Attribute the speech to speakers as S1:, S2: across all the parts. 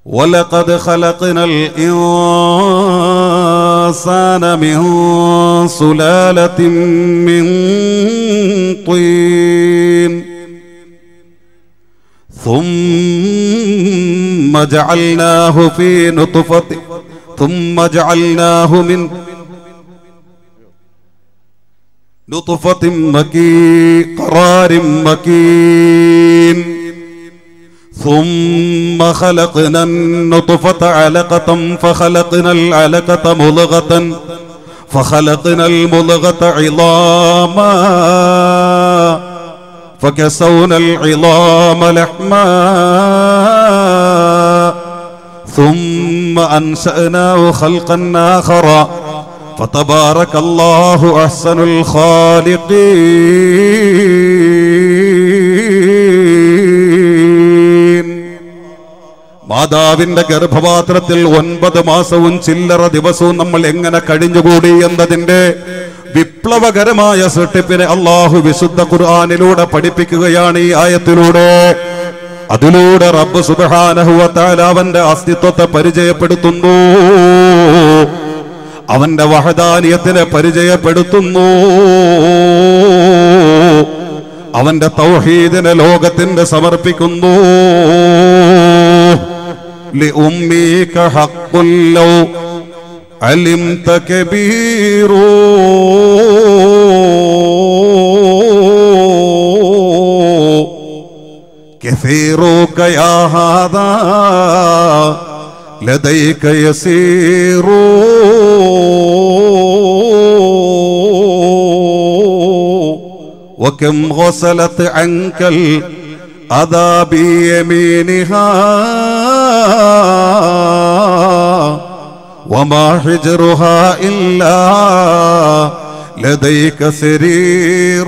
S1: ولقد خلقنا الإنسان من سلالة من طين ثم جعلناه في نطفة ثم جعلناه من نطفة مكين قرار مكين ثم خلقنا النطفة علقة فخلقنا العلقة مضغة فخلقنا المضغة عظاما فكسونا العظام لحما ثم أنشأناه خلقا آخر فتبارك الله أحسن الخالقين മാതാവിന്റെ ഗർഭപാത്രത്തിൽ ഒൻപത് മാസവും ചില്ലറ ദിവസവും നമ്മൾ എങ്ങനെ കഴിഞ്ഞുകൂടി എന്നതിന്റെ വിപ്ലവകരമായ സൃഷ്ടിപ്പിനെ അള്ളാഹു വിശുദ്ധ ഖുർആാനിലൂടെ പഠിപ്പിക്കുകയാണ് ഈ ആയത്തിലൂടെ അതിലൂടെ റബ്ബ് സുബാനഹുവത്താൽ അവന്റെ അസ്തിത്വത്തെ പരിചയപ്പെടുത്തുന്നു അവന്റെ വഹദാനിയത്തിനെ പരിചയപ്പെടുത്തുന്നു അവന്റെ തൗഹീദിനെ ലോകത്തിന്റെ സമർപ്പിക്കുന്നു لأميك حق لو علمت كبير كثيرك يا هذا لديك يسير وكم غسلت عنك الأذى بيمينها وما حجرها إلا لديك سرير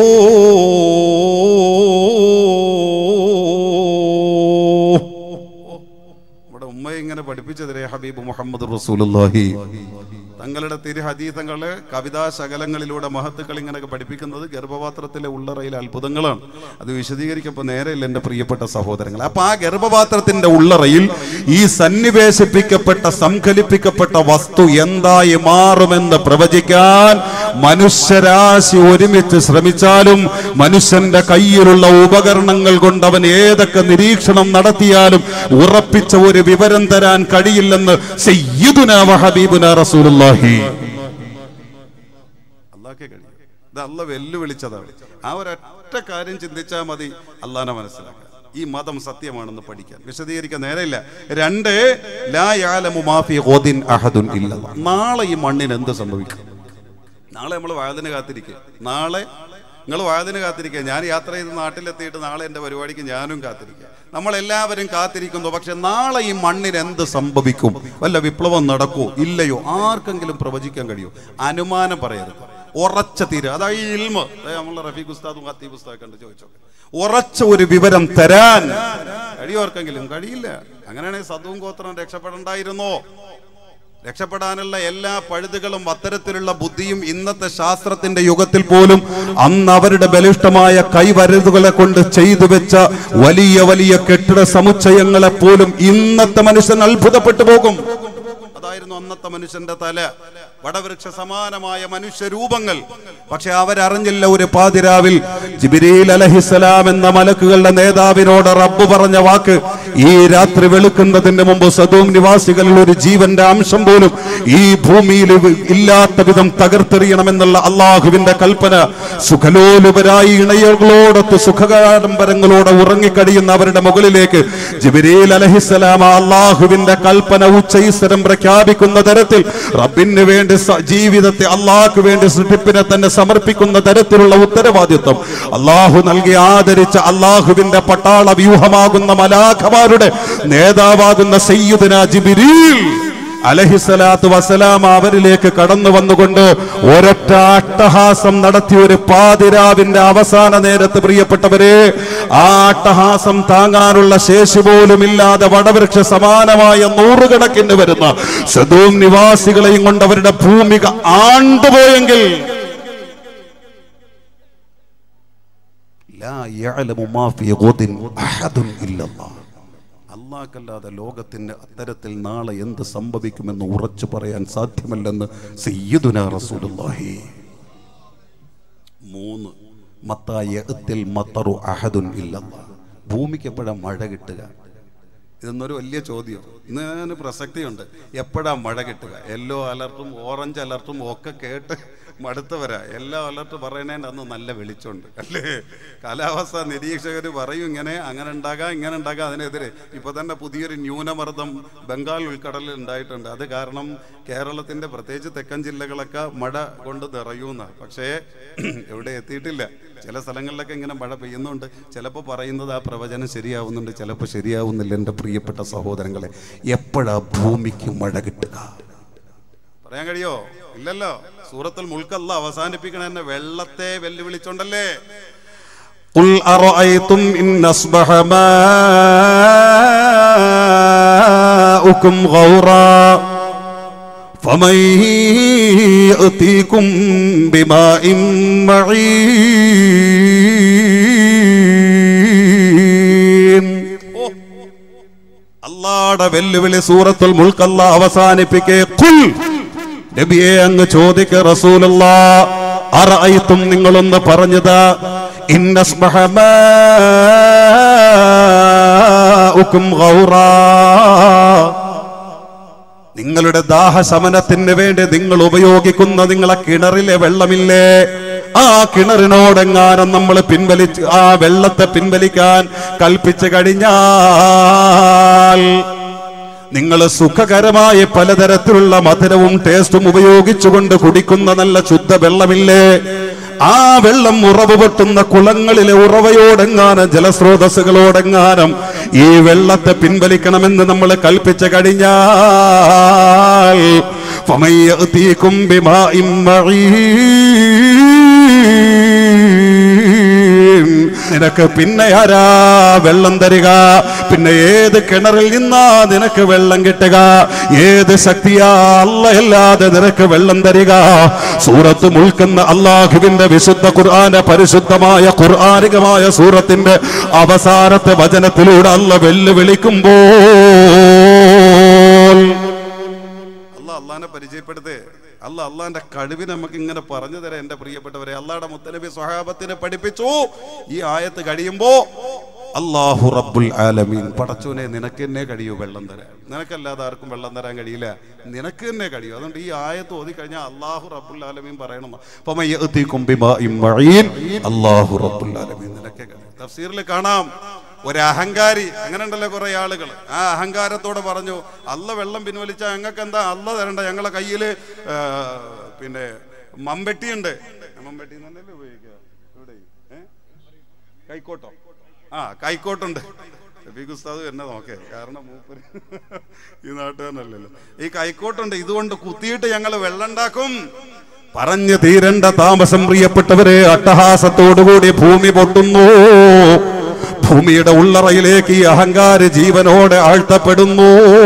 S1: ഇവിടെ ഉമ്മ ഇങ്ങനെ പഠിപ്പിച്ചതിരെ ഹബീബ് മുഹമ്മദ് റസൂലുള്ളാഹി തങ്ങളുടെ തിരു ഹദീതങ്ങള് കവിതാ ശകലങ്ങളിലൂടെ മഹത്തുക്കൾ ഇങ്ങനെയൊക്കെ പഠിപ്പിക്കുന്നത് ഗർഭപാത്രത്തിലെ ഉള്ളറയിലെ അത്ഭുതങ്ങളാണ് അത് വിശദീകരിക്കപ്പോൾ നേരെയില്ല എൻ്റെ പ്രിയപ്പെട്ട സഹോദരങ്ങൾ അപ്പൊ ആ ഗർഭപാത്രത്തിന്റെ ഉള്ളറയിൽ ഈ സന്നിവേശിപ്പിക്കപ്പെട്ട സംഘലിപ്പിക്കപ്പെട്ട വസ്തു എന്തായി മാറുമെന്ന് പ്രവചിക്കാൻ മനുഷ്യരാശി ഒരുമിച്ച് ശ്രമിച്ചാലും മനുഷ്യന്റെ കയ്യിലുള്ള ഉപകരണങ്ങൾ കൊണ്ട് അവൻ ഏതൊക്കെ നിരീക്ഷണം നടത്തിയാലും ഉറപ്പിച്ച ഒരു വിവരം തരാൻ കഴിയില്ലെന്ന് സയ്യിദുനാ വ ഹബീബുനാ റസൂലുള്ളാഹി അള്ളാഹ്ക്കേ കഴിയും ഇത് അല്ല വെല്ലുവിളിച്ചതാണ് ആ ഒരൊറ്റ കാര്യം ചിന്തിച്ചാൽ മതി അള്ളാനെ മനസ്സിലാക്കാൻ ഈ മതം സത്യമാണെന്ന് പഠിക്കാൻ വിശദീകരിക്കാൻ നേരെയില്ല രണ്ട് ലാ യാലമു മാഫി ഗോദിൻ അഹദുൻ ഇല്ലല്ലാഹ്. നാളെ ഈ മണ്ണിന് എന്ത് സംഭവിക്കും നാളെ നമ്മൾ വായതിന് കാത്തിരിക്കുക നാളെ നിങ്ങൾ വായതിന് കാത്തിരിക്കുക ഞാൻ യാത്ര ചെയ്ത് നാട്ടിലെത്തിയിട്ട് നാളെ എൻ്റെ പരിപാടിക്ക് ഞാനും കാത്തിരിക്കുക നമ്മളെല്ലാവരും കാത്തിരിക്കുന്നു പക്ഷെ നാളെ ഈ മണ്ണിന് എന്ത് സംഭവിക്കും വല്ല വിപ്ലവം നടക്കുമോ ഇല്ലയോ ആർക്കെങ്കിലും പ്രവചിക്കാൻ കഴിയുമോ അനുമാനം പറയരുത് ഉറച്ച തീര് അതായത് ഈ ഇൽമ നമ്മളെ റഫീഖ് ഉസ്താദും ഖത്തീബ് ഉസ്താദ് കണ്ട് ചോദിച്ചോക്കെ ഉറച്ച ഒരു വിവരം തരാൻ കഴിയോർക്കെങ്കിലും കഴിയില്ല അങ്ങനെയാണെങ്കിൽ സദുവും ഗോത്രം രക്ഷപ്പെടണ്ടായിരുന്നോ രക്ഷപ്പെടാനുള്ള എല്ലാ പഴുതുകളും അത്തരത്തിലുള്ള ബുദ്ധിയും ഇന്നത്തെ ശാസ്ത്രത്തിന്റെ യുഗത്തിൽ പോലും അന്ന് അവരുടെ ബലിഷ്ഠമായ കൈവരുതുകളെ കൊണ്ട് ചെയ്തു വെച്ച വലിയ വലിയ കെട്ടിട സമുച്ചയങ്ങളെ പോലും ഇന്നത്തെ മനുഷ്യൻ അത്ഭുതപ്പെട്ടു പോകും അതായിരുന്നു അന്നത്തെ മനുഷ്യന്റെ തല വടവൃക്ഷ സമാനമായ മനുഷ്യരൂപങ്ങൾ പക്ഷെ അവരറിഞ്ഞില്ല ഒരു പാതിരാവിൽ ജിബിരിൽ അലഹിസലാം എന്ന മലക്കുകളുടെ നേതാവിനോട് റബ്ബ് പറഞ്ഞ വാക്ക് ഈ രാത്രി വെളുക്കുന്നതിന് മുമ്പ് സദൂം നിവാസികളിൽ ഒരു ജീവന്റെ അംശം പോലും ഈ ഭൂമിയിൽ ഇല്ലാത്ത വിധം തകർത്തെറിയണമെന്നുള്ള അള്ളാഹുവിന്റെ കൽപ്പന സുഖലോലുപരായി ഇണയകളോടൊത്ത് സുഖകാഡംബരങ്ങളോടെ ഉറങ്ങിക്കഴിയുന്ന അവരുടെ മുകളിലേക്ക് ജിബിരിൽ അലഹിസലാം അള്ളാഹുവിന്റെ കൽപ്പന ഉച്ചൈസ്വരം പ്രഖ്യാപിക്കുന്ന തരത്തിൽ റബ്ബിന് വേണ്ടി സ- ജീവിതത്തെ അള്ളാഹ്ക്ക് വേണ്ടി സൃഷ്ടിപ്പിനെ തന്നെ സമർപ്പിക്കുന്ന തരത്തിലുള്ള ഉത്തരവാദിത്വം അള്ളാഹു നൽകി ആദരിച്ച അള്ളാഹുവിന്റെ പട്ടാള വ്യൂഹമാകുന്ന മലാഖമാരുടെ നേതാവാകുന്ന സയ്യുദന ജിബിരീൽ അലഹിസലാത്തു വസലാം അവരിലേക്ക് കടന്നു വന്നുകൊണ്ട് ഒരൊറ്റ അട്ടഹാസം നടത്തിയ ഒരു പാതിരാവിന്റെ അവസാന നേരത്ത് പ്രിയപ്പെട്ടവരെ ആ അട്ടഹാസം താങ്ങാനുള്ള ശേഷി പോലും ഇല്ലാതെ വടവൃക്ഷ സമാനമായ നൂറുകണക്കിന് വരുന്ന സദൂം നിവാസികളെയും കൊണ്ട് അവരുടെ ഭൂമിക ആണ്ടുപോയെങ്കിൽ ലാ യഅലമു മാ ഫീ ഗുദിൻ അഹദുൻ ഇല്ലല്ലാഹ്. അള്ളാഹ്ക്കല്ലാതെ ലോകത്തിന് അത്തരത്തിൽ നാളെ എന്ത് സംഭവിക്കുമെന്ന് ഉറച്ചു പറയാൻ സാധ്യമല്ലെന്ന് സയ്യിദുന റസൂലുള്ളാഹി മൂന്ന് മത്തായത്തിൽ മത്തറു അഹദുൻ ഇല്ലല്ലാ ഭൂമിക്ക് എപ്പോഴാ മഴ കിട്ടുക ഇതൊന്നൊരു വലിയ ചോദ്യം ഇന്ന് ഞാൻ പ്രസക്തിയുണ്ട് എപ്പോഴാ മഴ കിട്ടുക യെല്ലോ അലർട്ടും ഓറഞ്ച് അലർട്ടും ഒക്കെ കേട്ട് മടുത്തവരാ എല്ലാ അലർട്ട് പറയണേൻ്റെ അന്ന് നല്ല വെളിച്ചമുണ്ട് അല്ലേ കാലാവസ്ഥ നിരീക്ഷകർ പറയും ഇങ്ങനെ അങ്ങനെ ഉണ്ടാകാം ഇങ്ങനെ ഉണ്ടാകാം അതിനെതിരെ ഇപ്പോൾ തന്നെ പുതിയൊരു ന്യൂനമർദ്ദം ബംഗാൾ ഉൾക്കടലിൽ ഉണ്ടായിട്ടുണ്ട് അത് കാരണം കേരളത്തിൻ്റെ പ്രത്യേകിച്ച് തെക്കൻ ജില്ലകളൊക്കെ മഴ കൊണ്ട് നിറയൂന്ന പക്ഷേ എവിടെ എത്തിയിട്ടില്ല ചില സ്ഥലങ്ങളിലൊക്കെ ഇങ്ങനെ മഴ പെയ്യുന്നുണ്ട് ചിലപ്പോൾ പറയുന്നത് ആ പ്രവചനം ശരിയാവുന്നുണ്ട് ചിലപ്പോൾ ശരിയാവുന്നില്ല എൻ്റെ പ്രിയപ്പെട്ട സഹോദരങ്ങളെ എപ്പോഴാ ഭൂമിക്ക് മഴ കിട്ടുക പറയാൻ കഴിയോ ഇല്ലല്ലോ സൂറത്തുൽ മുൾക്കല്ല അവസാനിപ്പിക്കണ എന്നെ വെള്ളത്തെ വെല്ലുവിളിച്ചോണ്ടല്ലേ
S2: قل أرأيتم إن أصبح ماؤكم غورا فمن يأتيكم بماء معين
S1: ഓ അല്ലാടെ വെല്ലുവിളി സൂറത്തുൽ മുൾക്കല്ല അവസാനിപ്പിക്കേ കുൽ
S2: നബിയെ അങ്ങ് ചോദിക്ക റസൂലുള്ള അറഅയ്തും നിങ്ങളൊന്ന് പറഞ്ഞത് ഇന്നസ്ബഹ മാഉക്കും ഗൗറാ നിങ്ങളുടെ ദാഹശമനത്തിന് വേണ്ടി നിങ്ങൾ ഉപയോഗിക്കുന്ന നിങ്ങളെ കിണറിലെ വെള്ളമില്ലേ ആ കിണറിനോടെങ്ങാനും നമ്മൾ പിൻവലിച്ച് ആ വെള്ളത്തെ പിൻവലിക്കാൻ കൽപ്പിച്ചു കഴിഞ്ഞാൽ നിങ്ങൾ സുഖകരമായ പലതരത്തിലുള്ള മധുരവും ടേസ്റ്റും ഉപയോഗിച്ചുകൊണ്ട് കുടിക്കുന്ന നല്ല ശുദ്ധ വെള്ളമില്ലേ ആ വെള്ളം ഉറവ് പൊട്ടുന്ന കുളങ്ങളിലെ ഉറവയോടെങ്ങാനും ജലസ്രോതസ്സുകളോടെങ്ങാനും ഈ വെള്ളത്തെ പിൻവലിക്കണമെന്ന് നമ്മൾ കൽപ്പിച്ചു കഴിഞ്ഞാൽ فمن يأتيكم بماء معين നിനക്ക് പിന്നെ ആരാ വെള്ളം തരിക പിന്നെ ഏത് കിണറിൽ നിന്നാ നിനക്ക് വെള്ളം കിട്ടുക ഏത് ശക്തിയാ അല്ലല്ലാതെ നിനക്ക് വെള്ളം തരിക സൂറത്ത് മുൾക്കുന്ന അള്ളാഹുവിന്റെ വിശുദ്ധ ഖുർആന്റെ പരിശുദ്ധമായ ഖുർആാനികമായ സൂറത്തിന്റെ അവസാനത്തെ വചനത്തിലൂടെ അല്ല വെല്ലുവിളിക്കുമ്പോൾ
S1: അല്ല അള്ളാഹിനെ പരിചയപ്പെടുത്തേ അല്ല അള്ളാഹിന്റെ കഴിവ് നമുക്ക് ഇങ്ങനെ പറഞ്ഞു തരാം എന്റെ പ്രിയപ്പെട്ടവരെ അള്ളാഹുടെ മുത്തനബി സ്വഹാബത്തിനെ പഠിപ്പിച്ചു ഈ ആയത്ത് കഴിയുമ്പോ അള്ളാഹു റബ്ബുൽ ആലമീൻ പടച്ചോനെ നിനക്ക് തന്നെ കഴിയൂ വെള്ളം തരാൻ നിനക്കല്ലാതെ ആർക്കും വെള്ളം തരാൻ കഴിയില്ല നിനക്ക് തന്നെ കഴിയൂ അതുകൊണ്ട് ഈ ആയത്ത് ഓതി കഴിഞ്ഞാൽ അള്ളാഹു റബ്ബുൽ ആലമീൻ പറയണം
S2: فمن يأتيكم بماء معين
S1: അള്ളാഹു റബ്ബുൽ ആലമീൻ നിനക്ക് കഴിയും തഫ്സീറിൽ കാണാം ഒരു അഹങ്കാരി അങ്ങനെ ഉണ്ടല്ലോ കുറെ ആളുകൾ ആ അഹങ്കാരത്തോടെ പറഞ്ഞു അല്ല വെള്ളം പിൻവലിച്ചാൽ ഞങ്ങൾക്ക് എന്താ അല്ല തരണ്ട ഞങ്ങളെ കയ്യിൽ പിന്നെ മമ്പെട്ടിയുണ്ട് മമ്പെട്ടി എന്നല്ലേ ഉപയോഗിക്കുക ഇവിടെ ഏ? കൈക്കോട്ടോ ആ കൈക്കോട്ടുണ്ട് റഫീഖ് ഉസ്താദ് എന്നെ നോക്കേ കാരണം മൂപ്പര് ഈ നാട്ടുകാരനല്ലല്ലോ ഈ കൈക്കോട്ടുണ്ട് ഇതുകൊണ്ട് കുത്തിയിട്ട് ഞങ്ങൾ വെള്ളം ഉണ്ടാക്കും
S2: പറഞ്ഞു തീരണ്ട താമസം പ്രിയപ്പെട്ടവരെ അട്ടഹാസത്തോടുകൂടി ഭൂമി പൊട്ടുന്നു ഭൂമിയുടെ ഉള്ളറയിലേക്ക് ഈ അഹങ്കാര ജീവനോടെ ആഴ്ത്തപ്പെടുന്നു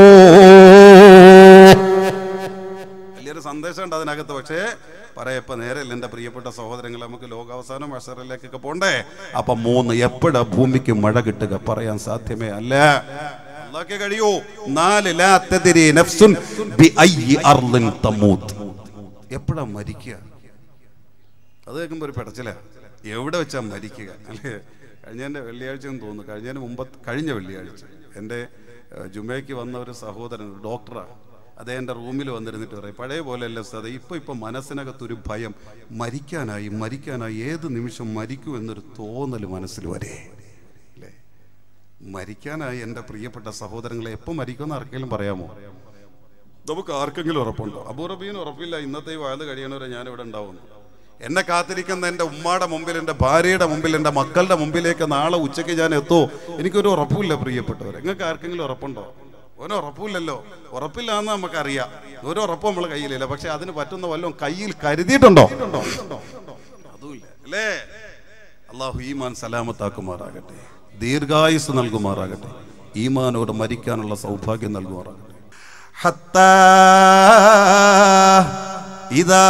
S1: വലിയൊരു സന്ദേശമുണ്ട് അതിനകത്ത് പക്ഷേ പറയപ്പ നേരെയല്ല എൻ്റെ പ്രിയപ്പെട്ട സഹോദരങ്ങൾ നമുക്ക് ലോകാവസാനം അഷറിലേക്കൊക്കെ പോണ്ടേ
S2: അപ്പൊ മൂന്ന് എപ്പോഴാ ഭൂമിക്ക് മഴ കിട്ടുക പറയാൻ സാധ്യമേ അല്ല
S1: അള്ളാഹ്ക്ക് കഴിയൂ
S2: നാല് ലാ തദ്രി നഫ്സുൻ ബിഅയ്യി അർളിൻ തമൂത്ത്
S1: എപ്പോഴാ മരിക്കുക അത് കേൾക്കുമ്പോൾ ഒരു പെടച്ചില എവിടെ വെച്ചാ മരിക്കുക അല്ലേ കഴിഞ്ഞതിൻ്റെ വെള്ളിയാഴ്ച എന്ന് തോന്നുന്നു കഴിഞ്ഞതിന് മുമ്പ് കഴിഞ്ഞ വെള്ളിയാഴ്ച എൻ്റെ ഏഹ്, ജുമയ്ക്ക് വന്ന ഒരു സഹോദരൻ ഒരു ഡോക്ടറാണ് അതേ എൻ്റെ റൂമിൽ വന്നിരുന്നിട്ട് പറയും പഴയ പോലെയല്ല സാധ ഇപ്പം ഇപ്പം മനസ്സിനകത്തൊരു ഭയം മരിക്കാനായി മരിക്കാനായി ഏത് നിമിഷം മരിക്കൂ എന്നൊരു തോന്നൽ മനസ്സിൽ വരെ അല്ലേ മരിക്കാനായി എൻ്റെ പ്രിയപ്പെട്ട സഹോദരങ്ങളെ എപ്പോൾ മരിക്കുമെന്ന് ആർക്കെങ്കിലും പറയാമോ നമുക്ക് ആർക്കെങ്കിലും ഉറപ്പുണ്ടോ അബൂറബീന് ഉറപ്പില്ല ഇന്നത്തെ ഈ വയത് കഴിയണവരെ ഞാനിവിടെ ഉണ്ടാവുന്നു എന്നെ കാത്തിരിക്കുന്ന എൻ്റെ ഉമ്മയുടെ മുമ്പിൽ എൻ്റെ ഭാര്യയുടെ മുമ്പിൽ എൻ്റെ മക്കളുടെ മുമ്പിലേക്ക് നാളെ ഉച്ചയ്ക്ക് ഞാൻ എത്തോ എനിക്കൊരു ഉറപ്പില്ല പ്രിയപ്പെട്ടവർ നിങ്ങൾക്ക് ആർക്കെങ്കിലും ഉറപ്പുണ്ടോ ഒരു ഉറപ്പില്ലല്ലോ ഉറപ്പില്ല എന്ന് നമുക്കറിയാം ഒരു ഉറപ്പും നമ്മളെ കയ്യിലില്ല പക്ഷെ അതിന് പറ്റുന്ന വല്ലതും കയ്യിൽ കരുതിയിട്ടുണ്ടോ അതുമില്ല അല്ലേ അള്ളാഹു ഈമാൻ സലാമത്താക്കുമാറാകട്ടെ ദീർഘായുസ് നൽകുമാറാകട്ടെ ഈമാനോട് മരിക്കാനുള്ള സൗഭാഗ്യം നൽകുമാറാകട്ടെ
S2: حتى إذا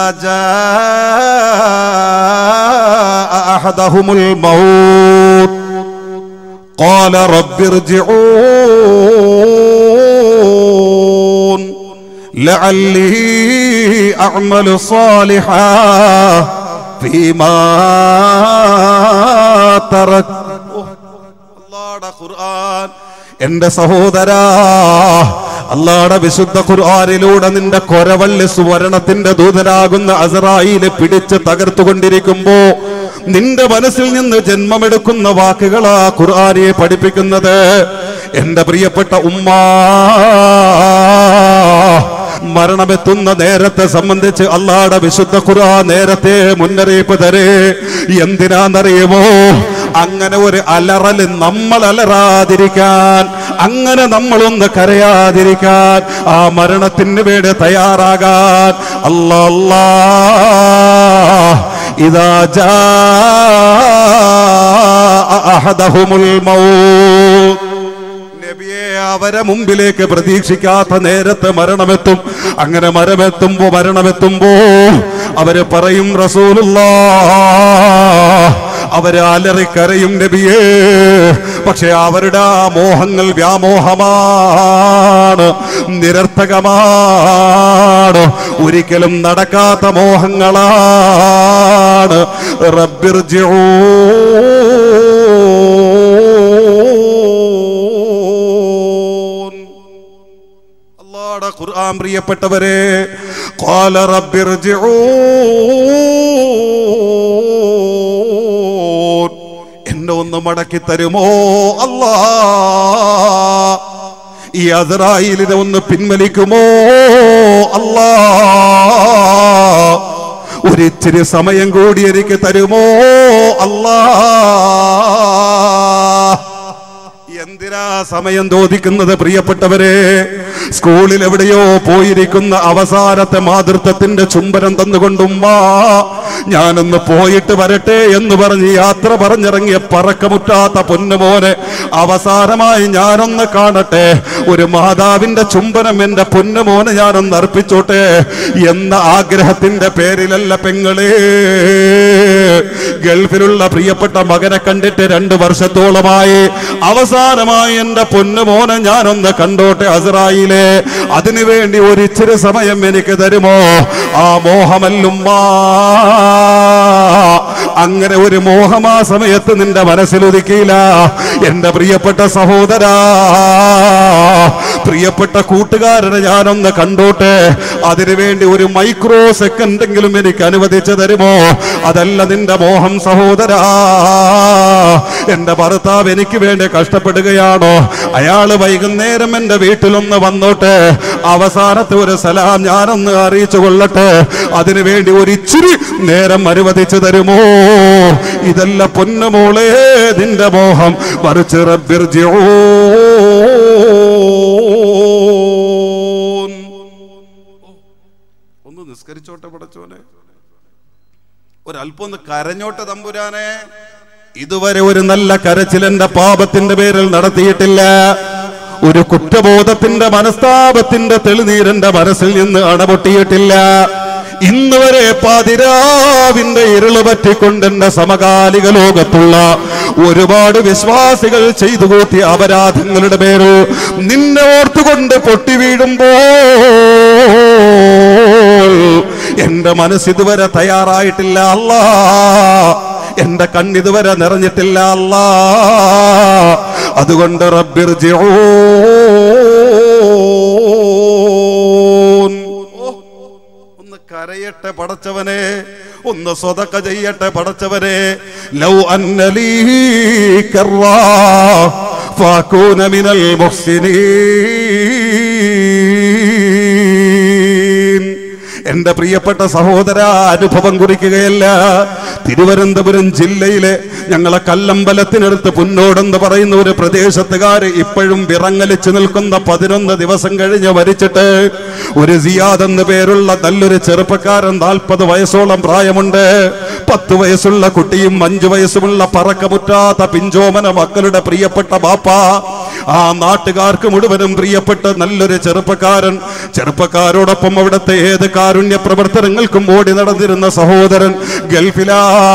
S2: جاء أحدهم الموت قال رب ارجعون لعلي أعمل صالحا فيما ترك അള്ളാടെ ഖുർആൻ എന്റെ സഹോദരാ അള്ളാടെ വിശുദ്ധ ഖുർആനിലൂടെ നിന്റെ കൊരവള്ളി സുവർണത്തിന്റെ ദൂതനാകുന്ന അസറായില് പിടിച്ച് തകർത്തുകൊണ്ടിരിക്കുമ്പോ നിന്റെ മനസ്സിൽ നിന്ന് ജന്മമെടുക്കുന്ന വാക്കുകളാ ഖുർആനെ പഠിപ്പിക്കുന്നത് എന്റെ പ്രിയപ്പെട്ട ഉമ്മ മരണമെത്തുന്ന നേരത്തെ സംബന്ധിച്ച് അള്ളാടെ വിശുദ്ധ ഖുർആ നേരത്തെ മുന്നറിയിപ്പ് തരേ എന്തിനാന്നറിയുമോ അങ്ങനെ ഒരു അലറല് നമ്മൾ അലറാതിരിക്കാൻ അങ്ങനെ നമ്മളൊന്ന് കരയാതിരിക്കാൻ ആ മരണത്തിന് വേണ്ടി തയ്യാറാകാൻ അല്ലാ അല്ലാ ഇതാ ജാ അഹദഹുമുൽ മൗത്ത് നബിയെ അവരെ മുമ്പിലേക്ക് പ്രതീക്ഷിക്കാത്ത നേരത്തെ മരണമെത്തും അങ്ങനെ മരമെത്തുമ്പോ മരണമെത്തുമ്പോ അവര് പറയും റസൂലുള്ള അവര് അലറിക്കരയും നബിയേ പക്ഷെ അവരുടെ ആ മോഹങ്ങൾ വ്യാമോഹമാണ് നിരർത്ഥകമാണ് ഒരിക്കലും നടക്കാത്ത മോഹങ്ങളാണ് റബ്ബിർജിഊൻ അള്ളാടെ ഖുർആൻ പ്രിയപ്പെട്ടവരെ ഖാല റബ്ബിർജിഊൻ എന്നെ ഒന്ന് മടക്കി തരുമോ അല്ലാ ഈ അസറായിലിനെ ഒന്ന് പിൻവലിക്കുമോ അല്ലാ ഒരിച്ചിരി സമയം കൂടി എനിക്ക് തരുമോ അല്ലാ എന്തിനാ സമയം തോന്നിക്കുന്നത് പ്രിയപ്പെട്ടവരെ സ്കൂളിൽ എവിടെയോ പോയിരിക്കുന്ന അവസാനത്തെ മാതൃത്വത്തിന്റെ ചുംബനം തന്നുകൊണ്ടുമ്മാ ഞാനൊന്ന് പോയിട്ട് വരട്ടെ എന്ന് പറഞ്ഞ് യാത്ര പറഞ്ഞിറങ്ങിയ പറക്കമുറ്റാത്ത പൊന്നുമോനെ അവസാനമായി ഞാനൊന്ന് കാണട്ടെ ഒരു മാതാവിന്റെ ചുംബനം എന്റെ പൊന്നുമോനെ ഞാനൊന്ന് അർപ്പിച്ചോട്ടെ എന്ന ആഗ്രഹത്തിന്റെ പേരിലല്ല പെങ്ങളെ ഗൾഫിലുള്ള പ്രിയപ്പെട്ട മകനെ കണ്ടിട്ട് രണ്ട് വർഷത്തോളമായി അവസാനമായി എന്റെ പൊന്നുമോനെ ഞാനൊന്ന് കണ്ടോട്ടെ അസറായിലെ അതിനുവേണ്ടി ഒരു ഇച്ചിരി സമയം എനിക്ക് തരുമോ ആ മോഹമല്ലുമ്മാ അങ്ങനെ ഒരു മോഹം ആ സമയത്ത് നിന്റെ മനസ്സിൽ ഒതുക്കിയില്ല എന്റെ പ്രിയപ്പെട്ട സഹോദരാ പ്രിയപ്പെട്ട കൂട്ടുകാരനെ ഞാനൊന്ന് കണ്ടോട്ടെ അതിനുവേണ്ടി ഒരു മൈക്രോ സെക്കൻഡെങ്കിലും എനിക്ക് അനുവദിച്ചു തരുമോ അതല്ല നിന്റെ മോഹം സഹോദരാ എന്റെ ഭർത്താവ് എനിക്ക് വേണ്ടി കഷ്ടപ്പെടുകയാണോ അയാള് വൈകുന്നേരം എന്റെ വീട്ടിലൊന്ന് വന്നോട്ടെ അവസാനത്തെ ഒരു സലാം ഞാനൊന്ന് അറിയിച്ചു കൊള്ളട്ടെ അതിനുവേണ്ടി ഒരു ഇച്ചിരി നേരം അനുവദിച്ചു തരുമോ ഇതല്ല പൊന്നുമോളെ നിന്റെ മോഹം മറിച്ച് റബ്ബിർജിഊൻ ഒന്ന് നിസ്കരിച്ചോട്ടെ പടച്ചോനെ ഒരല്പം ഒന്ന് കരഞ്ഞോട്ടെ തമ്പുരാനെ ഇതുവരെ ഒരു നല്ല കരച്ചിൽ എന്റെ പാപത്തിന്റെ പേരിൽ നടത്തിയിട്ടില്ല ഒരു കുറ്റബോധത്തിന്റെ മനസ്താപത്തിന്റെ തെളിനീരന്റെ മനസ്സിൽ നിന്ന് അണപൊട്ടിയിട്ടില്ല ഇന്ന് വരെ പാതിരാവിന്റെ ഇരുള് പറ്റിക്കൊണ്ട് എന്റെ സമകാലിക ലോകത്തുള്ള ഒരുപാട് വിശ്വാസികൾ ചെയ്തു കൂട്ടിയ അപരാധങ്ങളുടെ പേരിൽ നിന്നെ ഓർത്തുകൊണ്ട് പൊട്ടി വീഴുമ്പോൾ എന്റെ മനസ്സിതുവരെ തയ്യാറായിട്ടില്ല അല്ലാ എന്റെ കണ്ണിതുവരെ നിറഞ്ഞിട്ടില്ല അല്ലാ അതുകൊണ്ട് റബ്ബിർജിഊൻ ഓ, ഒന്ന് കരയട്ടെ പടച്ചവനെ ഒന്ന് സ്വതക്ക ചെയ്യട്ടെ പടച്ചവനെ ലൗ അന്നലീ കർവാ ഫാകൂന മിനൽ മുഹ്സിനീൻ എന്റെ പ്രിയപ്പെട്ട സഹോദര അനുഭവം കുറിക്കുകയല്ല തിരുവനന്തപുരം ജില്ലയിലെ ഞങ്ങളെ കല്ലമ്പലത്തിനടുത്ത് പുന്നോടെന്ന് പറയുന്ന ഒരു പ്രദേശത്തുകാര് ഇപ്പോഴും വിറങ്ങലിച്ചു നിൽക്കുന്ന പതിനൊന്ന് ദിവസം കഴിഞ്ഞ് മരിച്ചിട്ട് ഒരു സിയാദ് എന്ന് പേരുള്ള നല്ലൊരു ചെറുപ്പക്കാരൻ നാൽപ്പത് വയസ്സോളം പ്രായമുണ്ട് പത്ത് വയസ്സുള്ള കുട്ടിയും അഞ്ചു വയസ്സുമുള്ള പറക്കമുറ്റാത്ത പിഞ്ചോമന മക്കളുടെ പ്രിയപ്പെട്ട ബാപ്പ ആ നാട്ടുകാർക്ക് മുഴുവനും പ്രിയപ്പെട്ട നല്ലൊരു ചെറുപ്പക്കാരൻ ചെറുപ്പക്കാരോടൊപ്പം അവിടുത്തെ ഏത് കാരുണ്യ പ്രവർത്തനങ്ങൾക്കും ഓടി നടന്നിരുന്ന സഹോദരൻ ഗൾഫിലാണ്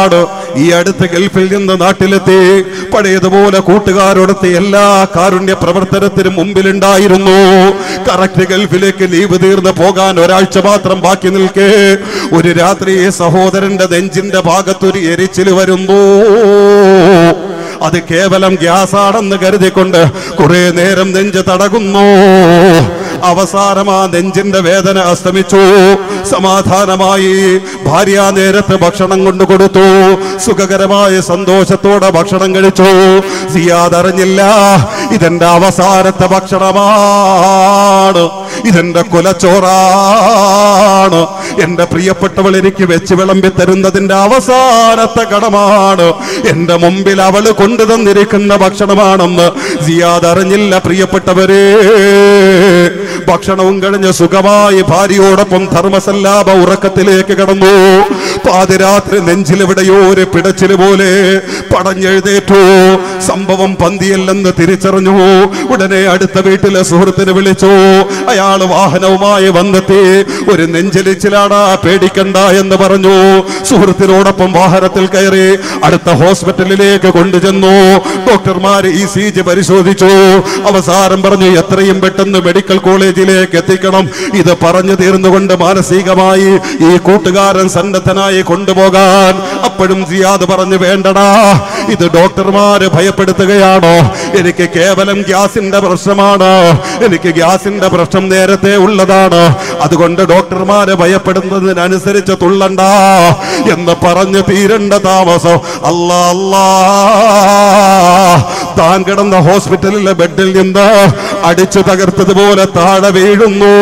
S2: ഈ അടുത്ത് ഗൾഫിൽ നിന്ന് നാട്ടിലെത്തി പഴയതുപോലെ കൂട്ടുകാരോടൊത്ത് എല്ലാ കാരുണ്യ പ്രവർത്തനത്തിനും മുമ്പിലുണ്ടായിരുന്നു കറക്റ്റ് ഗൾഫിലേക്ക് ലീവ് തീർന്ന് പോകാൻ ഒരാഴ്ച മാത്രം ബാക്കി നിൽക്കെ ഒരു രാത്രി സഹോദരന്റെ നെഞ്ചിന്റെ ഭാഗത്തൊരു എരിച്ചിൽ വരുന്നു അത് കേവലം ഗ്യാസാണെന്ന് കരുതിക്കൊണ്ട് കുറെ നേരം നെഞ്ച് തടകുന്നു അവസാനം ആ നെഞ്ചിന്റെ വേദന അസ്തമിച്ചു സമാധാനമായി ഭാര്യ നേരത്തെ ഭക്ഷണം കൊണ്ടു കൊടുത്തു സുഖകരമായ സന്തോഷത്തോടെ ഭക്ഷണം കഴിച്ചു സിയാദ് അറിഞ്ഞില്ല ഇതെന്റെ അവസാനത്തെ ഭക്ഷണമാണ് ഇതെന്റെ കുലച്ചോറാണ് എന്റെ പ്രിയപ്പെട്ടവൾ എനിക്ക് വെച്ച് വിളമ്പി തരുന്നതിന്റെ അവസാനത്തെ കടമാണ് എന്റെ മുമ്പിൽ അവള് കൊണ്ടു തന്നിരിക്കുന്ന ഭക്ഷണമാണെന്ന് സിയാദ് അറിഞ്ഞില്ല പ്രിയപ്പെട്ടവരെ ഭക്ഷണവും കഴിഞ്ഞ് സുഖമായി ഭാര്യയോടൊപ്പം ധർമ്മസല്ലാപ ഉറക്കത്തിലേക്ക് കടന്നു പാതിരാത്രി നെഞ്ചിലെവിടെയോ ഒരു പിടച്ചില് പോലെ പടഞ്ഞെഴുന്നേറ്റു സംഭവം പന്തിയല്ലെന്ന് തിരിച്ചറിഞ്ഞു ഉടനെ അടുത്ത വീട്ടിലെ സുഹൃത്തിനെ വിളിച്ചു അയാൾ വാഹനവുമായി വന്നെത്തി ഒരു നെഞ്ചലിച്ചിലാണ് പേടിക്കണ്ട എന്ന് പറഞ്ഞു സുഹൃത്തിനോടൊപ്പം വാഹനത്തിൽ കയറി അടുത്ത ഹോസ്പിറ്റലിലേക്ക് കൊണ്ടുചെന്നു ഡോക്ടർമാർ ഇ സി ജി പരിശോധിച്ചു അവസാനം പറഞ്ഞു എത്രയും പെട്ടെന്ന് മെഡിക്കൽ കോളേജിലേക്ക് എത്തിക്കണം ഇത് പറഞ്ഞു തീർന്നുകൊണ്ട് മാനസികമായി ഈ കൂട്ടുകാരൻ സന്നദ്ധനായി കൊണ്ടുപോകാൻ അപ്പോഴും സിയാദ് പറഞ്ഞു വേണ്ടടാ ഇത് ഡോക്ടർമാര് ഭയപ്പെടുത്തുകയാണോ എനിക്ക് കേവലം ഗ്യാസിന്റെ പ്രശ്നമാണ് എനിക്ക് ഗ്യാസിന്റെ പ്രശ്നം നേരത്തെ ഉള്ളതാണ് അതുകൊണ്ട് ഡോക്ടർമാര് ഭയപ്പെടുന്നതിനനുസരിച്ച് തുള്ളണ്ട എന്ന് പറഞ്ഞു തീരണ്ട താമസം അല്ലാ അല്ലാ താൻ കിടന്ന ഹോസ്പിറ്റലിലെ ബെഡിൽ നിന്ന് അടിച്ചു തകർത്തതുപോലെ താഴെ വീഴുന്നു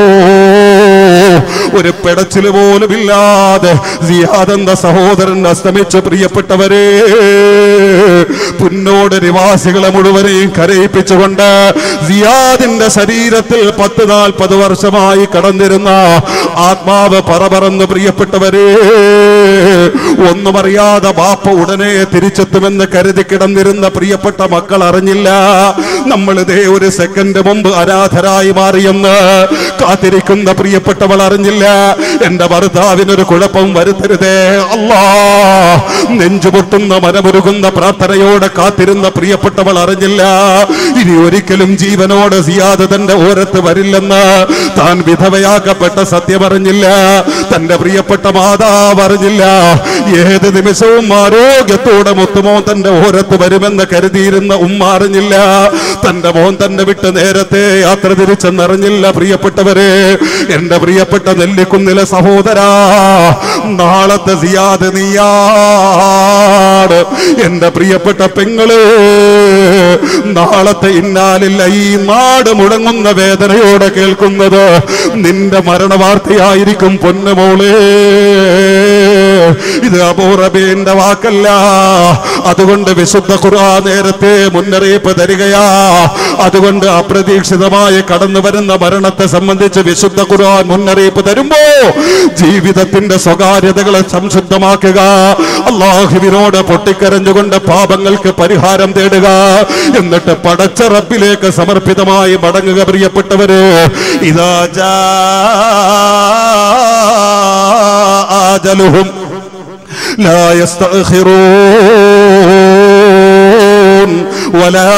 S2: ഒരു പിടച്ചില് പോലും ഇല്ലാതെ സിയാദ് എന്ന സഹോദരൻ അസ്തമിച്ച് പ്രിയപ്പെട്ടവരെ പുന്നോട് നിവാസികളെ മുഴുവനെയും കരയിപ്പിച്ചുകൊണ്ട് സിയാദിന്റെ ശരീരത്തിൽ പത്ത് നാൽപ്പത് വർഷമായി കടന്നിരുന്ന ആത്മാവ് പറപറന്ന് പ്രിയപ്പെട്ടവരെ ഒന്നും അറിയാതെ ബാപ്പ ഉടനെ തിരിച്ചെത്തുമെന്ന് കരുതി കിടന്നിരുന്ന പ്രിയപ്പെട്ട മക്കൾ അറിഞ്ഞില്ല നമ്മൾ ഇതേ ഒരു സെക്കൻഡ് മുമ്പ് അനാഥരായി മാറിയെന്ന് കാത്തിരിക്കുന്ന പ്രിയപ്പെട്ടവൾ അറിഞ്ഞില്ല എന്റെ ഭർത്താവിനൊരു കുഴപ്പം വരുത്തരുതേ അല്ലാ നെഞ്ചുപൊട്ടുന്ന മനമുരുകുന്ന പ്രാർത്ഥനയോടെ കാത്തിരുന്ന പ്രിയപ്പെട്ടവൾ അറിഞ്ഞില്ല ഇനി ഒരിക്കലും ജീവനോട് സിയാദ് തന്റെ ഓരത്ത് വരില്ലെന്ന് താൻ വിധവയാക്കപ്പെട്ട സത്യം അറിഞ്ഞില്ല തന്റെ പ്രിയപ്പെട്ട മാതാവ് അറിഞ്ഞില്ല ഏത് നിമിഷവും ആരോഗ്യത്തോടെ മുത്തുമോൻ തന്റെ ഓരത്ത് വരുമെന്ന് കരുതിയിരുന്ന ഉമ്മ അറിഞ്ഞില്ല തന്റെ മോൻ തന്നെ വിട്ട് നേരത്തെ യാത്ര തിരിച്ചെന്നറിഞ്ഞില്ല പ്രിയപ്പെട്ടവരെ എന്റെ പ്രിയപ്പെട്ട നെല്ലിക്കുന്നിലെ സഹോദരാ നാളത്തെ സിയാദ് നീയാണ് എന്റെ പ്രിയപ്പെട്ട പെങ്ങള് നാളത്തെ ഇന്നാലില്ല ഈ നാട് മുടങ്ങുന്ന വേദനയോടെ കേൾക്കുന്നത് നിന്റെ മരണവാർത്തയായിരിക്കും പൊന്നുമോളെ ഇത് അബൂറബീന്റെ വാക്കല്ല അതുകൊണ്ട് വിശുദ്ധ ഖുർആ നേരത്തെ മുന്നറിയിപ്പ് തരികയാ അതുകൊണ്ട് അപ്രതീക്ഷിതമായി കടന്നു വരുന്ന മരണത്തെ സംബന്ധിച്ച് വിശുദ്ധ ഖുർആൻ മുന്നറിയിപ്പ് തരുമ്പോ ജീവിതത്തിന്റെ സ്വകാര്യതകളെ സംശുദ്ധമാക്കുക അള്ളാഹുവിനോട് പൊട്ടിക്കരഞ്ഞുകൊണ്ട് പാപങ്ങൾക്ക് പരിഹാരം തേടുക എന്നിട്ട് പടച്ച റബ്ബിലേക്ക് സമർപ്പിതമായി മടങ്ങുക പ്രിയപ്പെട്ടവര് ഇതാ ജാ ആജലുഹും لا يستأخرون ولا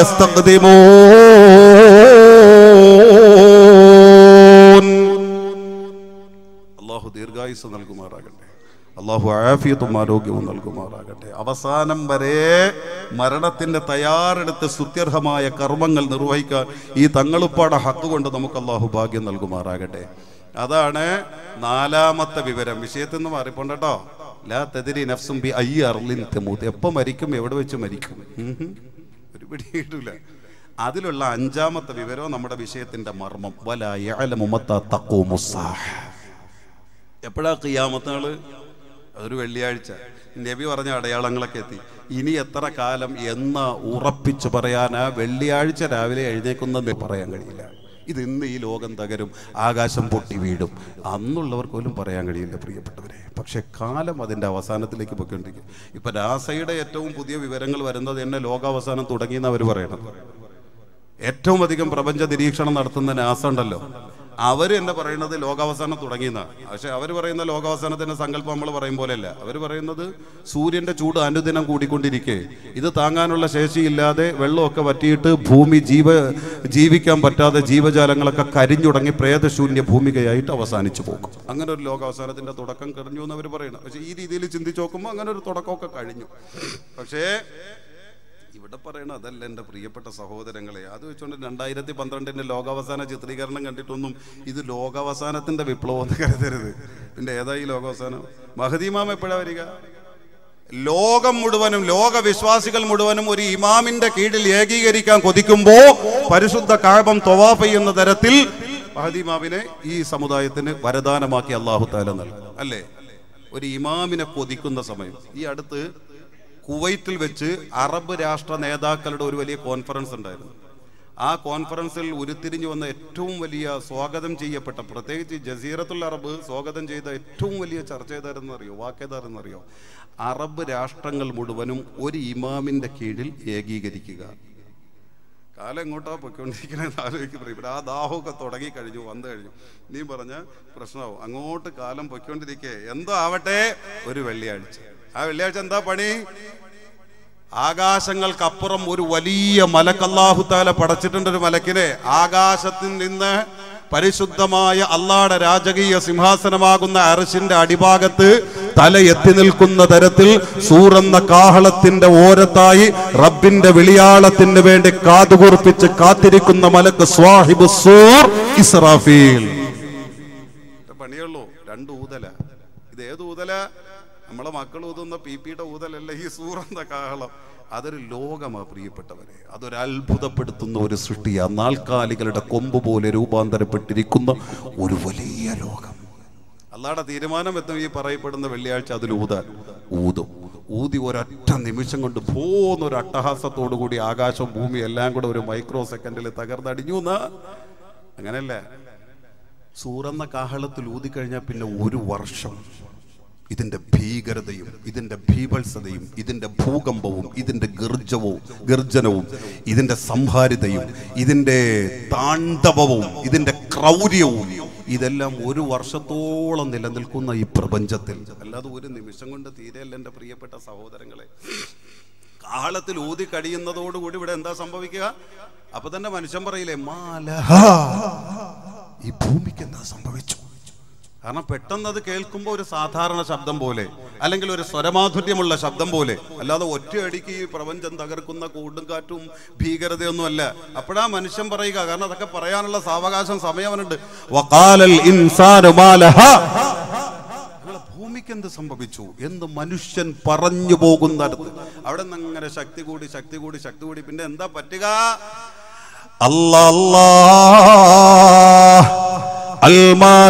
S2: يستقدمون
S1: അള്ളാഹു ദീർഘായുസ് നൽകുമാറാകട്ടെ അള്ളാഹു ആഫിയത്തും ആരോഗ്യവും നൽകുമാറാകട്ടെ അവസാനം വരെ മരണത്തിന്റെ തയ്യാറെടുത്ത് സ്തുത്യർഹമായ കർമ്മങ്ങൾ നിർവഹിക്കാൻ ഈ തങ്ങളുപ്പാടെ ഹക്ക് കൊണ്ട് നമുക്ക് അള്ളാഹു ഭാഗ്യം നൽകുമാറാകട്ടെ അതാണ് നാലാമത്തെ വിവരം വിഷയത്തിൽ നിന്ന് മാറിപ്പോണ്ടോ ലാ തെതിരി നഫ്സും ബി ഐ അർലിൻ തെമൂത്ത് എപ്പോൾ മരിക്കും എവിടെ വെച്ച് മരിക്കും ഉം ഹും. ഒരു പിടി കിട്ടൂല അതിലുള്ള അഞ്ചാമത്തെ വിവരം നമ്മുടെ വിഷയത്തിന്റെ മർമ്മം വല യഅലമു മത്താ തഖൂമുസ്സാഹ് എപ്പോഴാ കിയാമത്തുകള് അതൊരു വെള്ളിയാഴ്ച നബി പറഞ്ഞ അടയാളങ്ങളൊക്കെ എത്തി ഇനി എത്ര കാലം എന്ന് ഉറപ്പിച്ചു പറയാനാ വെള്ളിയാഴ്ച രാവിലെ എഴുന്നേക്കുന്ന പറയാൻ കഴിയില്ല ഇത് ഇന്ന് ഈ ലോകം തകരും ആകാശം പൊട്ടി വീഴും അന്നുള്ളവർക്ക് പോലും പറയാൻ കഴിയില്ല പ്രിയപ്പെട്ടവരെ പക്ഷെ കാലം അതിൻ്റെ അവസാനത്തിലേക്ക് പോയിക്കൊണ്ടിരിക്കും ഇപ്പൊ നാസയുടെ ഏറ്റവും പുതിയ വിവരങ്ങൾ വരുന്നത് എന്നെ ലോകാവസാനം തുടങ്ങിയെന്ന് അവർ പറയണത് ഏറ്റവും അധികം പ്രപഞ്ച നിരീക്ഷണം നടത്തുന്ന നാസ ഉണ്ടല്ലോ അവർ എന്നെ പറയുന്നത് ലോകാവസാനം തുടങ്ങിയെന്നാണ് പക്ഷെ അവർ പറയുന്ന ലോകാവസാനത്തിന്റെ സങ്കല്പം നമ്മൾ പറയും പോലെയല്ല അവർ പറയുന്നത് സൂര്യന്റെ ചൂട് അനുദിനം കൂടിക്കൊണ്ടിരിക്കെ ഇത് താങ്ങാനുള്ള ശേഷിയില്ലാതെ വെള്ളമൊക്കെ വറ്റിയിട്ട് ഭൂമി ജീവ ജീവിക്കാൻ പറ്റാതെ ജീവജാലങ്ങളൊക്കെ കരിഞ്ഞുടങ്ങി പ്രേതശൂന്യ ഭൂമികയായിട്ട് അവസാനിച്ചു പോകും അങ്ങനെ ഒരു ലോകാവസാനത്തിന്റെ തുടക്കം കഴിഞ്ഞു എന്ന് അവർ പറയുന്നത് പക്ഷേ ഈ രീതിയിൽ ചിന്തിച്ച് നോക്കുമ്പോൾ അങ്ങനെ ഒരു തുടക്കമൊക്കെ കഴിഞ്ഞു പക്ഷേ ഇവിടെ പറയണ അതല്ല എൻ്റെ പ്രിയപ്പെട്ട സഹോദരങ്ങളെ അത് വെച്ചുകൊണ്ട് രണ്ടായിരത്തി പന്ത്രണ്ടിൻ്റെ ലോകാവസാന ചിത്രീകരണം കണ്ടിട്ടൊന്നും ഇത് ലോകാവസാനത്തിൻ്റെ വിപ്ലവം എന്ന് കരുതരുത് പിന്നെ ഏതാ ഈ ലോകാവസാനം മഹദീമാം എപ്പോഴാ വരിക ലോകം മുഴുവനും ലോക വിശ്വാസികൾ മുഴുവനും ഒരു ഇമാമിന്റെ കീഴിൽ ഏകീകരിക്കാൻ കൊതിക്കുമ്പോ പരിശുദ്ധ കാഴ്ബം തൊവാഫ് ചെയ്യുന്ന തരത്തിൽ മഹദീമാവിനെ ഈ സമുദായത്തിന് വരദാനമാക്കി അള്ളാഹു താല നൽകും അല്ലേ ഒരു ഇമാമിനെ കൊതിക്കുന്ന സമയം ഈ അടുത്ത് കുവൈറ്റിൽ വെച്ച് അറബ് രാഷ്ട്ര നേതാക്കളുടെ ഒരു വലിയ കോൺഫറൻസ് ഉണ്ടായിരുന്നു ആ കോൺഫറൻസിൽ ഉരുത്തിരിഞ്ഞു വന്ന ഏറ്റവും വലിയ സ്വാഗതം ചെയ്യപ്പെട്ട പ്രത്യേകിച്ച് ജസീറത്തുൽ അറബ് സ്വാഗതം ചെയ്ത ഏറ്റവും വലിയ ചർച്ച ഏതാരെന്നറിയോ വാക്കേതാരെന്നറിയോ അറബ് രാഷ്ട്രങ്ങൾ മുഴുവനും ഒരു ഇമാമിന്റെ കീഴിൽ ഏകീകരിക്കുക കാലം എങ്ങോട്ടാ പൊയ്ക്കൊണ്ടിരിക്കണേന്ന് ആലോചിക്കുന്നത് ഇവിടെ ആ ദാഹമൊക്കെ തുടങ്ങി കഴിഞ്ഞു വന്നു കഴിഞ്ഞു നീ പറഞ്ഞ പ്രശ്നമാവും അങ്ങോട്ട് കാലം പൊയ്ക്കൊണ്ടിരിക്കേ എന്തോ ആവട്ടെ ഒരു വെള്ളിയാഴ്ച ആ വെള്ളിയാഴ്ച എന്താ പണി ആകാശങ്ങൾക്കപ്പുറം ഒരു വലിയ മലക്കല്ലാഹുത്താല പടച്ചിട്ടുണ്ട് ഒരു മലക്കിനെ ആകാശത്തിൽ നിന്ന് പരിശുദ്ധമായ അള്ളാടെ രാജകീയ സിംഹാസനമാകുന്ന അരശിന്റെ അടിഭാഗത്ത് തല എത്തി നിൽക്കുന്ന തരത്തിൽ സൂറന്ന കാഹളത്തിന്റെ ഓരത്തായി റബ്ബിന്റെ വിളിയാളത്തിന് വേണ്ടി കാതുകൂർപ്പിച്ച് കാത്തിരിക്കുന്ന മലക്ക് സ്വാഹിബ് സൂർ ഇസ്രാഫീൽ പണിയുള്ളൂ രണ്ട് ഊതല ഇത് ഏത് ഊതല നമ്മളെ മക്കൾ ഊതുന്ന പി പിയുടെ ഊതലല്ല ഈ സൂറന്ന കാഹളം അതൊരു ലോകമാ പ്രിയപ്പെട്ടവരെ അതൊരു അത്ഭുതപ്പെടുത്തുന്ന ഒരു സൃഷ്ടിയാ നാൽക്കാലികളുടെ കൊമ്പ് പോലെ രൂപാന്തരപ്പെട്ടിരിക്കുന്ന ഒരു വലിയ ലോകം അല്ലാടെ തീരുമാനം എത്തും ഈ പറയപ്പെടുന്ന വെള്ളിയാഴ്ച അതിൽ ഊതാൻ ഊതും ഊതി ഒരൊറ്റ നിമിഷം കൊണ്ട് പോന്ന ഒരു അട്ടഹാസത്തോടു കൂടി ആകാശം ഭൂമി എല്ലാം കൂടെ ഒരു മൈക്രോ സെക്കൻഡിൽ തകർന്നടിഞ്ഞു എന്നാ അങ്ങനെയല്ല സൂറന്ന കാഹളത്തിൽ ഊതിക്കഴിഞ്ഞാൽ പിന്നെ ഒരു വർഷം ഇതിന്റെ ഭീകരതയും ഇതിന്റെ ഭീഭത്സതയും ഇതിന്റെ ഭൂകമ്പവും ഇതിന്റെ ഗർജവും ഗർജനവും ഇതിന്റെ സംഹാരിതയും ഇതിന്റെ താണ്ഡവവും ഇതിന്റെ ക്രൗര്യവും ഇതെല്ലാം ഒരു വർഷത്തോളം നിലനിൽക്കുന്ന ഈ പ്രപഞ്ചത്തിൽ അല്ലാതെ ഒരു നിമിഷം കൊണ്ട് തീരെയല്ല എൻ്റെ പ്രിയപ്പെട്ട സഹോദരങ്ങളെ കാഹളത്തിൽ ഊതി കഴിയുന്നതോടുകൂടി ഇവിടെ എന്താ സംഭവിക്കുക അപ്പൊ തന്നെ മനുഷ്യൻ പറയില്ലേ മാലഹ ഈ ഭൂമിക്ക് എന്താ സംഭവിച്ചു കാരണം പെട്ടെന്ന് അത് കേൾക്കുമ്പോൾ ഒരു സാധാരണ ശബ്ദം പോലെ അല്ലെങ്കിൽ ഒരു സ്വരമാധുര്യമുള്ള ശബ്ദം പോലെ അല്ലാതെ ഒറ്റയടിക്ക് ഈ പ്രപഞ്ചം തകർക്കുന്ന കൊടുങ്കാറ്റും ഭീകരതയൊന്നും അല്ല അപ്പോഴാ മനുഷ്യൻ പറയുക കാരണം അതൊക്കെ പറയാനുള്ള സാവകാശം സമയവനുണ്ട് വഖാലൽ ഇൻസാനു മാലഹ നിങ്ങളെ ഭൂമിക്ക് എന്ത് സംഭവിച്ചു എന്ന് മനുഷ്യൻ പറഞ്ഞു പോകുന്നിടത്ത് അവിടെ നിന്ന് അങ്ങനെ ശക്തി കൂടി ശക്തി കൂടി ശക്തി കൂടി പിന്നെ എന്താ പറ്റുക അല്ലാ അല്ലാ المال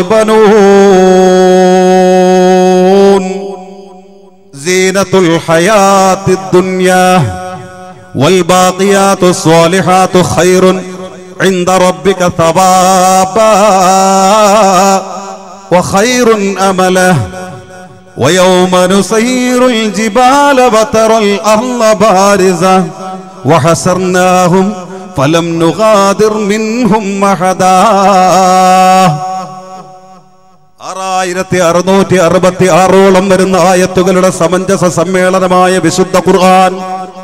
S1: والبنون زينة الحياة الدنيا والباقيات الصالحات خير عند ربك ثوابا وخير أمله ويوم نسير الجبال وترى الأرض بارزة وحسرناهم فلم نغادر منهم أحدا ആറായിരത്തി അറുന്നൂറ്റി അറുപത്തി ആറോളം വരുന്ന ആയത്തുകളുടെ സമഞ്ജസ സമ്മേളനമായ വിശുദ്ധ ഖുർആൻ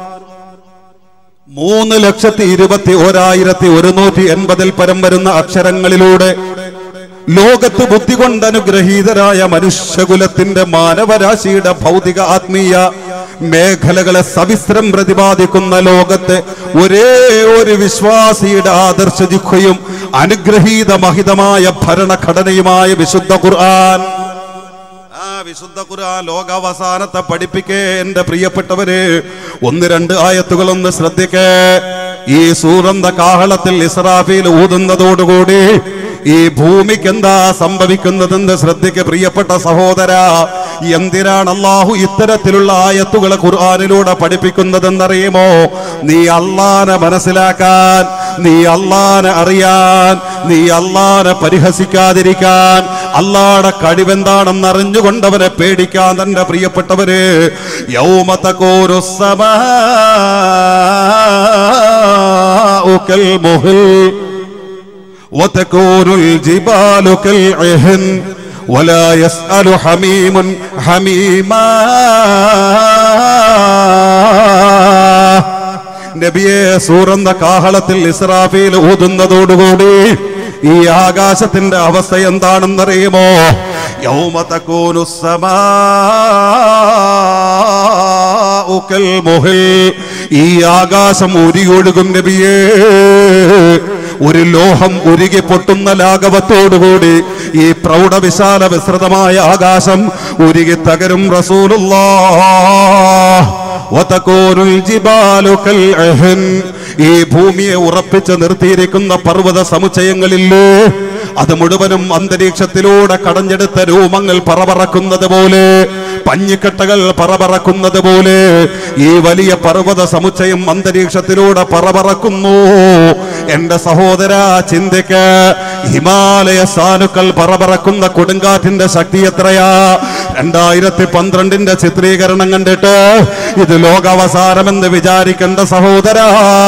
S1: മൂന്ന് ലക്ഷത്തി ഇരുപത്തി ഓരായിരത്തി ഒരുന്നൂറ്റി എൺപതിൽ പരം വരുന്ന അക്ഷരങ്ങളിലൂടെ ലോകത്ത് ബുദ്ധി കൊണ്ട് അനുഗ്രഹീതരായ മനുഷ്യകുലത്തിന്റെ മാനവരാശിയുടെ ഭൗതിക ആത്മീയ മേഖലകളെ സവിസ്തരം പ്രതിപാദിക്കുന്ന ലോകത്തെ ഒരേ ഒരു വിശ്വാസിയുടെ ആദർശ ജിഹ്വയും അനുഗ്രഹീത മഹിതമായ ഭരണഘടനയുമായ വിശുദ്ധ ഖുർആൻ ആ വിശുദ്ധ ഖുർആൻ ലോകാവസാനത്തെ പഠിപ്പിക്കേ എന്റെ പ്രിയപ്പെട്ടവര് ഒന്ന് രണ്ട് ആയത്തുകളൊന്ന് ശ്രദ്ധിക്കേ ഈ സൂറന്ത കാഹളത്തിൽ ഇസ്രാഫിൽ ഊതുന്നതോടുകൂടി ഈ ഭൂമിക്ക് എന്താ സംഭവിക്കുന്നതെന്ന് ശ്രദ്ധിക്ക പ്രിയപ്പെട്ട സഹോദര എന്തിനാണ് അള്ളാഹു ഇത്തരത്തിലുള്ള ആയത്തുകളെ ഖുർആാനിലൂടെ പഠിപ്പിക്കുന്നതെന്നറിയുമോ നീ അള്ളാനെ മനസ്സിലാക്കാൻ നീ അള്ളാനെ അറിയാൻ നീ അള്ളാനെ പരിഹസിക്കാതിരിക്കാൻ അള്ളാടെ കഴിവെന്താണെന്ന് അറിഞ്ഞുകൊണ്ടവനെ പേടിക്കാൻ തന്റെ പ്രിയപ്പെട്ടവര് യൗമതകോരു
S2: وتكون الجبال كالعهن ولا يسأل حميم حميما നബിയെ സൂറന്ന കാഹളത്തിൽ ഇസ്രാഫീൽ ഊതുന്നതോടുകൂടി ഈ ആകാശത്തിന്റെ അവസ്ഥ എന്താണെന്നറിയുമോ യൗമ തകൂനു സമാഉ കൽ മുഹിൽ. ഈ ആകാശം ഉരിയൊഴുകും നബിയേ ഒരു ലോഹം ഉരുകി പൊട്ടുന്ന ലാഘവത്തോടുകൂടി ഈ പ്രൗഢവിശാല വിസ്തൃതമായ ആകാശം ഉരുകി തകരും റസൂലുള്ളാ വതകൂനുൽ ജിബാലു കൽഅഹൻ. ഈ ഭൂമിയെ ഉറപ്പിച്ച് നിർത്തിയിരിക്കുന്ന പർവ്വത സമുച്ചയങ്ങളില്ലേ അത് മുഴുവനും അന്തരീക്ഷത്തിലൂടെ കടഞ്ഞെടുത്ത രൂപങ്ങൾ പറപറക്കുന്നത് പോലെ പഞ്ഞിക്കട്ടകൾ പറപറക്കുന്നത് പോലെ ഈ വലിയ പർവ്വത സമുച്ചയം അന്തരീക്ഷത്തിലൂടെ പറപറക്കുന്നു എന്റെ സഹോദര ചിന്തയ്ക്ക് ഹിമാലയ സാനുക്കൾ പറപറക്കുന്ന കൊടുങ്കാറ്റിന്റെ ശക്തി എത്രയാ രണ്ടായിരത്തി പന്ത്രണ്ടിന്റെ ചിത്രീകരണം കണ്ടിട്ട് ഇത് ലോകാവസാനമെന്ന് വിചാരിക്കേണ്ട സഹോദര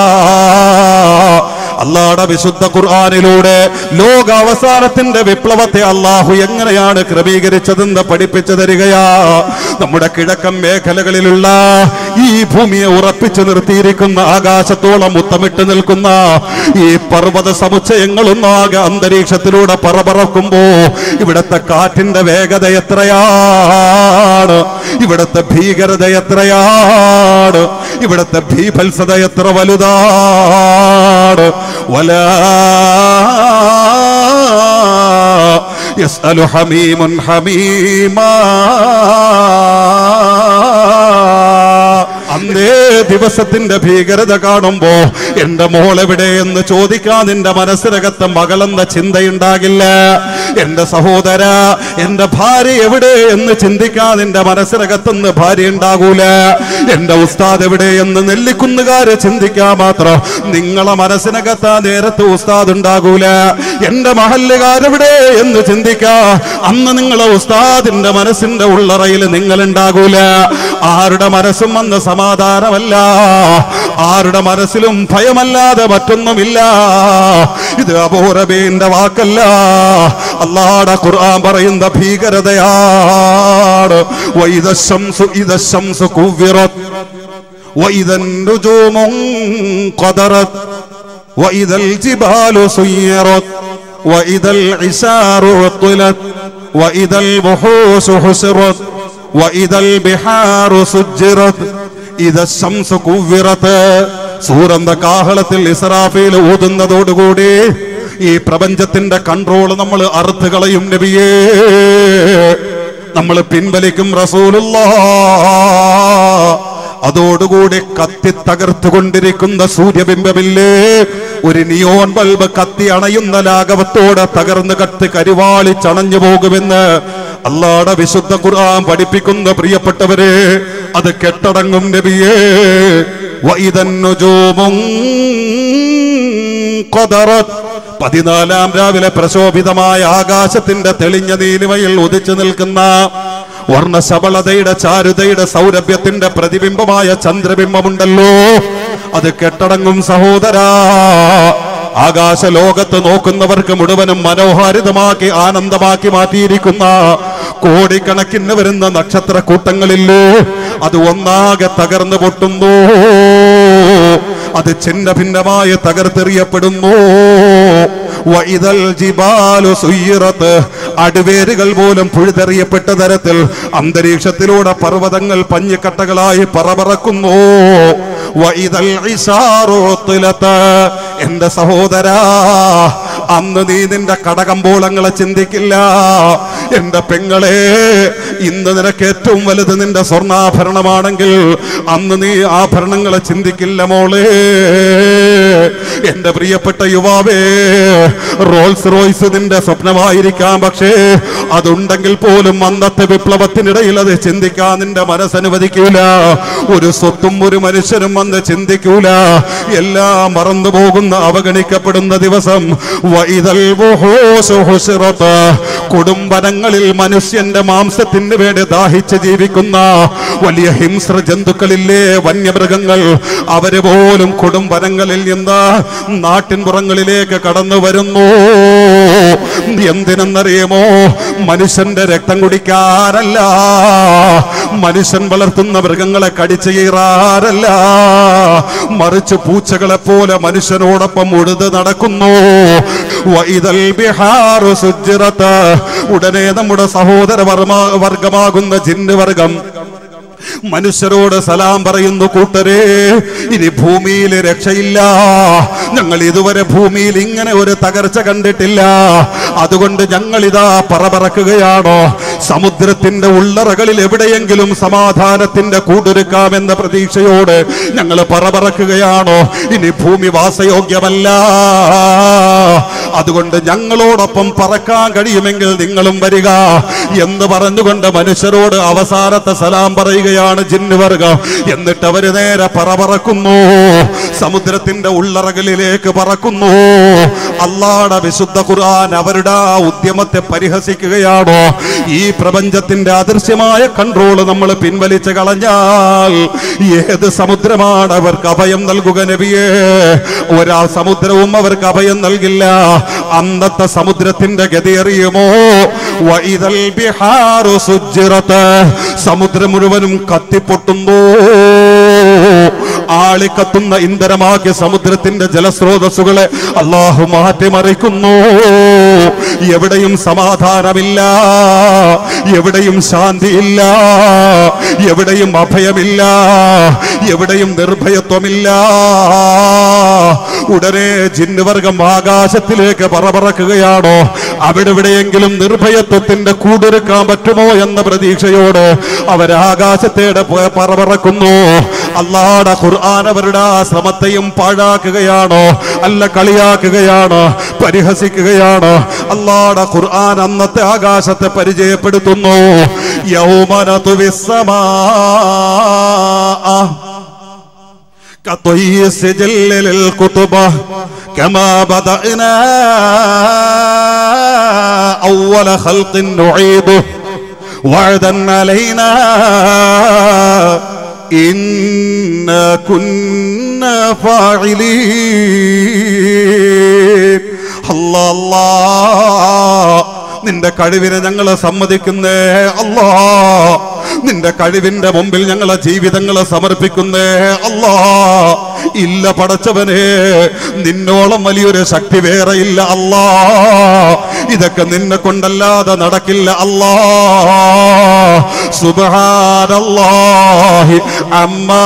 S2: അള്ളാടെ വിശുദ്ധ ഖുർആാനിലൂടെ ലോകാവസാനത്തിന്റെ വിപ്ലവത്തെ അള്ളാഹു എങ്ങനെയാണ് ക്രമീകരിച്ചതെന്ന് പഠിപ്പിച്ചു തരികയാ നമ്മുടെ കിഴക്കൻ മേഖലകളിലുള്ള ഈ ഭൂമിയെ ഉറപ്പിച്ചു നിർത്തിയിരിക്കുന്ന ആകാശത്തോളം മുത്തമിട്ട് നിൽക്കുന്ന ഈ പർവ്വത സമുച്ചയങ്ങളൊന്നാകെ അന്തരീക്ഷത്തിലൂടെ പറപറക്കുമ്പോ ഇവിടത്തെ കാറ്റിന്റെ വേഗത എത്രയാണ് ഇവിടത്തെ ഭീകരത എത്രയാണ് ഇവിടത്തെ ഭീഭത്സത എത്ര വലുതാണ് ولا يسأل حميم حميما അന്നേ ദിവസത്തിന്റെ ഭീകരത കാണുമ്പോ എന്റെ മോളെവിടെ എന്ന് ചോദിക്കാൻ നിന്റെ മനസ്സിനകത്ത് മകളെന്ന ചിന്തയുണ്ടാകില്ല എന്റെ സഹോദര എന്റെ ഭാര്യ എവിടെ എന്ന് ചിന്തിക്കാൻ നിന്റെ മനസ്സിനകത്തുനിന്ന് ഭാര്യ ഉണ്ടാകൂല എന്റെ ഉസ്താദ് എവിടെ എന്ന് നെല്ലിക്കുന്നുകാര് ചിന്തിക്കാൻ മാത്രം നിങ്ങളെ മനസ്സിനകത്ത് ആ നേരത്ത് ഉസ്താദ് ഉണ്ടാകൂല എന്റെ മഹല്ലുകാരെവിടെ എന്ന് ചിന്തിക്കാ അന്ന് നിങ്ങളെ ഉസ്താദിന്റെ മനസ്സിന്റെ ഉള്ളറയിൽ നിങ്ങൾ ഉണ്ടാകൂല ആരുടെ മനസ്സും അന്ന് സമാധാനമല്ല ആരുടെ മനസ്സിലും ഭയമല്ലാതെ മറ്റൊന്നുമില്ല ഇത് അബോറബീന്റെ വാക്കല്ല അള്ളാടെ ഖുർആൻ പറയുന്ന ഭീകരതയാണ് വൈദശംസു ഇദശംസു കുവ്വിറത് وإذا النجوم انقدرت وإذا الجبال سيرت وإذا العشار عطلت وإذا البحوش حشرت وإذا البحار سجرت إذا الشمس كورت സൂറന്ത കാഹളത്തിൽ ഇസ്രാഫീൽ ഊതുന്നതോടുകൂടി ഈ പ്രപഞ്ചത്തിന്റെ കൺട്രോൾ നമ്മൾ അറുത്ത് കളയും നബിയേ നമ്മൾ പിൻവലിക്കും റസൂലുള്ളാ അതോടുകൂടി കത്തി തകർത്തുകൊണ്ടിരിക്കുന്ന സൂര്യബിംബമില്ലേ ഒരു നിയോൺ ബൾബ് കത്തി അണയുന്ന ലാഘവത്തോടെ തകർന്ന് കത്തി കരുവാളി ചണഞ്ഞു പോകുമെന്ന് അള്ളാടെ വിശുദ്ധ ഖുർആൻ പഠിപ്പിക്കുന്ന പ്രിയപ്പെട്ടവരെ അത് കെട്ടടങ്ങും നബിയേ വൈതന്നുജോമും കൊതറത്ത് പതിനാലാം രാവിലെ പ്രശോഭിതമായ ആകാശത്തിന്റെ തെളിഞ്ഞ നീലിമയിൽ ഉദിച്ചു നിൽക്കുന്ന വർണ്ണശബളതയുടെ ചാരുതയുടെ സൗരഭ്യത്തിന്റെ പ്രതിബിംബമായ ചന്ദ്രബിംബമുണ്ടല്ലോ അത് കെട്ടടങ്ങും സഹോദരാ ആകാശ ലോകത്ത് നോക്കുന്നവർക്ക് മുഴുവനും മനോഹാരിതമാക്കി ആനന്ദമാക്കി മാറ്റിയിരിക്കുന്ന കോടിക്കണക്കിന് വരുന്ന നക്ഷത്ര കൂട്ടങ്ങളില്ലേ അത് ഒന്നാകെ തകർന്നു പൊട്ടുന്നു അത് ചിന്ന ഭിന്നമായി തകർത്തെറിയപ്പെടുന്നു വൈതൽ ജിബാലു സുയ്യിറത്ത് അടിവേരുകൾ പോലും പുഴുതെറിയപ്പെട്ട തരത്തിൽ അന്തരീക്ഷത്തിലൂടെ പർവ്വതങ്ങൾ പഞ്ഞിക്കട്ടകളായി പറപറക്കുന്നു വൈതൽ ഇശാറു ഉത്തിലത്ത്. എന്റെ സഹോദരാ അന്ന് നീ നിന്റെ കടകമ്പോളങ്ങളെ ചിന്തിക്കില്ല എന്റെ പെങ്ങളെ ഇന്ന് നിനക്ക് ഏറ്റവും വലുത് നിന്റെ സ്വർണ്ണാഭരണമാണെങ്കിൽ അന്ന് നീ ആഭരണങ്ങളെ ചിന്തിക്കില്ല മോളെ എന്റെ പ്രിയപ്പെട്ട യുവാവേ റോൾസ് റോയ്സ് നിന്റെ സ്വപ്നമായിരിക്കാം പക്ഷേ അതുണ്ടെങ്കിൽ പോലും അന്നത്തെ വിപ്ലവത്തിനിടയിൽ അത് ചിന്തിക്കാൻ നിന്റെ മനസ്സനുവദിക്കൂല ഒരു സ്വത്തും ഒരു മനുഷ്യനും അന്ന് ചിന്തിക്കൂല എല്ലാം മറന്നു പോകുന്ന അവഗണിക്കപ്പെടുന്ന ദിവസം വൈതൽ വുഹൂസു ഹുസിറത്ത്. കുടുംബനങ്ങളിൽ മനുഷ്യന്റെ മാംസത്തിന്റെ റസൂലിന് വേണ്ടി ദാഹിച്ച് ജീവിക്കുന്ന വലിയ ഹിംസ്ര ജന്തുക്കളില്ലേ വന്യമൃഗങ്ങൾ അവര് പോലും കൊടും വനങ്ങളിൽ നിന്ന് നാട്ടിൻപുറങ്ങളിലേക്ക് കടന്നു വരുന്നു എന്തിനെന്നറിയുമോ മനുഷ്യന്റെ രക്തം കുടിക്കാനല്ല മനുഷ്യൻ വളർത്തുന്ന മൃഗങ്ങളെ കടിച്ചു കീറാറല്ല മറിച്ച് പൂച്ചകളെ പോലെ മനുഷ്യനോടൊപ്പം ഉഴുത് നടക്കുന്നു വൈതൽ ബിഹാറു സുജ്ജിറത്ത് ഉടനെ നമ്മുടെ സഹോദര വർമ്മ വർഗമാകുന്ന ജിന്ന് വർഗം മനുഷ്യരോട് സലാം പറയുന്നു കൂട്ടരെ ഇനി ഭൂമിയിൽ രക്ഷയില്ല ഞങ്ങൾ ഇതുവരെ ഭൂമിയിൽ ഇങ്ങനെ ഒരു തകർച്ച കണ്ടിട്ടില്ല അതുകൊണ്ട് ഞങ്ങൾ ഇതാ പറപറക്കുകയാണോ സമുദ്രത്തിന്റെ ഉള്ളറകളിൽ എവിടെയെങ്കിലും സമാധാനത്തിന്റെ കൂടൊരുക്കാമെന്ന പ്രതീക്ഷയോട് ഞങ്ങൾ പറപറക്കുകയാണോ ഇനി ഭൂമി വാസയോഗ്യമല്ല അതുകൊണ്ട് ഞങ്ങളോടൊപ്പം പറക്കാൻ കഴിയുമെങ്കിൽ നിങ്ങളും വരിക എന്ന് പറഞ്ഞുകൊണ്ട് മനുഷ്യരോട് അവസാനത്തെ സലാം പറയുകയാണ് ജിന്ന് വർഗം എന്നിട്ട് അവര് നേരെ പറപറക്കുന്നു സമുദ്രത്തിന്റെ ഉള്ളറകളിലേക്ക് പറക്കുന്നു അള്ളാടെ വിശുദ്ധ ഖുർആൻ അവരുടെ ആ ഉദ്യമത്തെ പരിഹസിക്കുകയാണോ ഈ പ്രപഞ്ചത്തിന്റെ അദൃശ്യമായ കൺട്രോൾ നമ്മൾ പിൻവലിച്ച് കളഞ്ഞാൽ ഏത് സമുദ്രമാണ് അവർക്ക് അഭയം നൽകുക നബിയേ ഒരാ സമുദ്രവും അവർക്ക് അഭയം നൽകില്ല അന്നത്തെ സമുദ്രത്തിന്റെ ഗതി അറിയുമോ വൈതൽ ബിഹാറു സുജ്ജിറത്ത് സമുദ്രം മുഴുവനും കത്തിപ്പൊട്ടുന്നു ആളിക്കത്തുന്ന ഇന്ധനമാക്കി സമുദ്രത്തിന്റെ ജലസ്രോതസ്സുകളെ അള്ളാഹു മാറ്റിമറിക്കുന്നു എവിടെയും സമാധാനമില്ല എവിടെയും ശാന്തിയില്ല എവിടെയും അഭയമില്ല എവിടെയും നിർഭയത്വമില്ല ഉടനെ ജിന്നുവർഗം ആകാശത്തിലേക്ക് പറപറക്കുകയാണോ അവിടെ എവിടെയെങ്കിലും നിർഭയത്വത്തിന്റെ കൂടൊരുക്കാൻ പറ്റുമോ എന്ന പ്രതീക്ഷയോട് അവരാകാശത്തേടെ പറപറക്കുന്നു അള്ളാടെ ഖുർആൻ അവരുടെ ആ ശ്രമത്തെയും പാഴാക്കുകയാണോ അല്ല കളിയാക്കുകയാണ് പരിഹസിക്കുകയാണ് അള്ളാടെ ഖുർആൻ അന്നത്തെ ആകാശത്തെ പരിചയപ്പെടുത്തുന്നു യൗമനതു വിസ്സമാ كطي السجل للكتب كما بدأنا أول خلق نعيده وعدا علينا إنا كنا فاعلين الله الله നിന്റെ കഴിവിനെ ഞങ്ങൾ സമ്മതിക്കുന്നേ അല്ലാ നിന്റെ കഴിവിന്റെ മുമ്പിൽ ഞങ്ങളെ ജീവിതങ്ങളെ സമർപ്പിക്കുന്നേ അല്ലാ ഇല്ല പടച്ചവനെ നിന്നോളം വലിയൊരു ശക്തി വേറെ ഇല്ല അല്ലാ ഇതൊക്കെ നിന്നെ കൊണ്ടല്ലാതെ നടക്കില്ല അല്ലാ സുബ്ഹാനല്ലാഹി അമ്മാ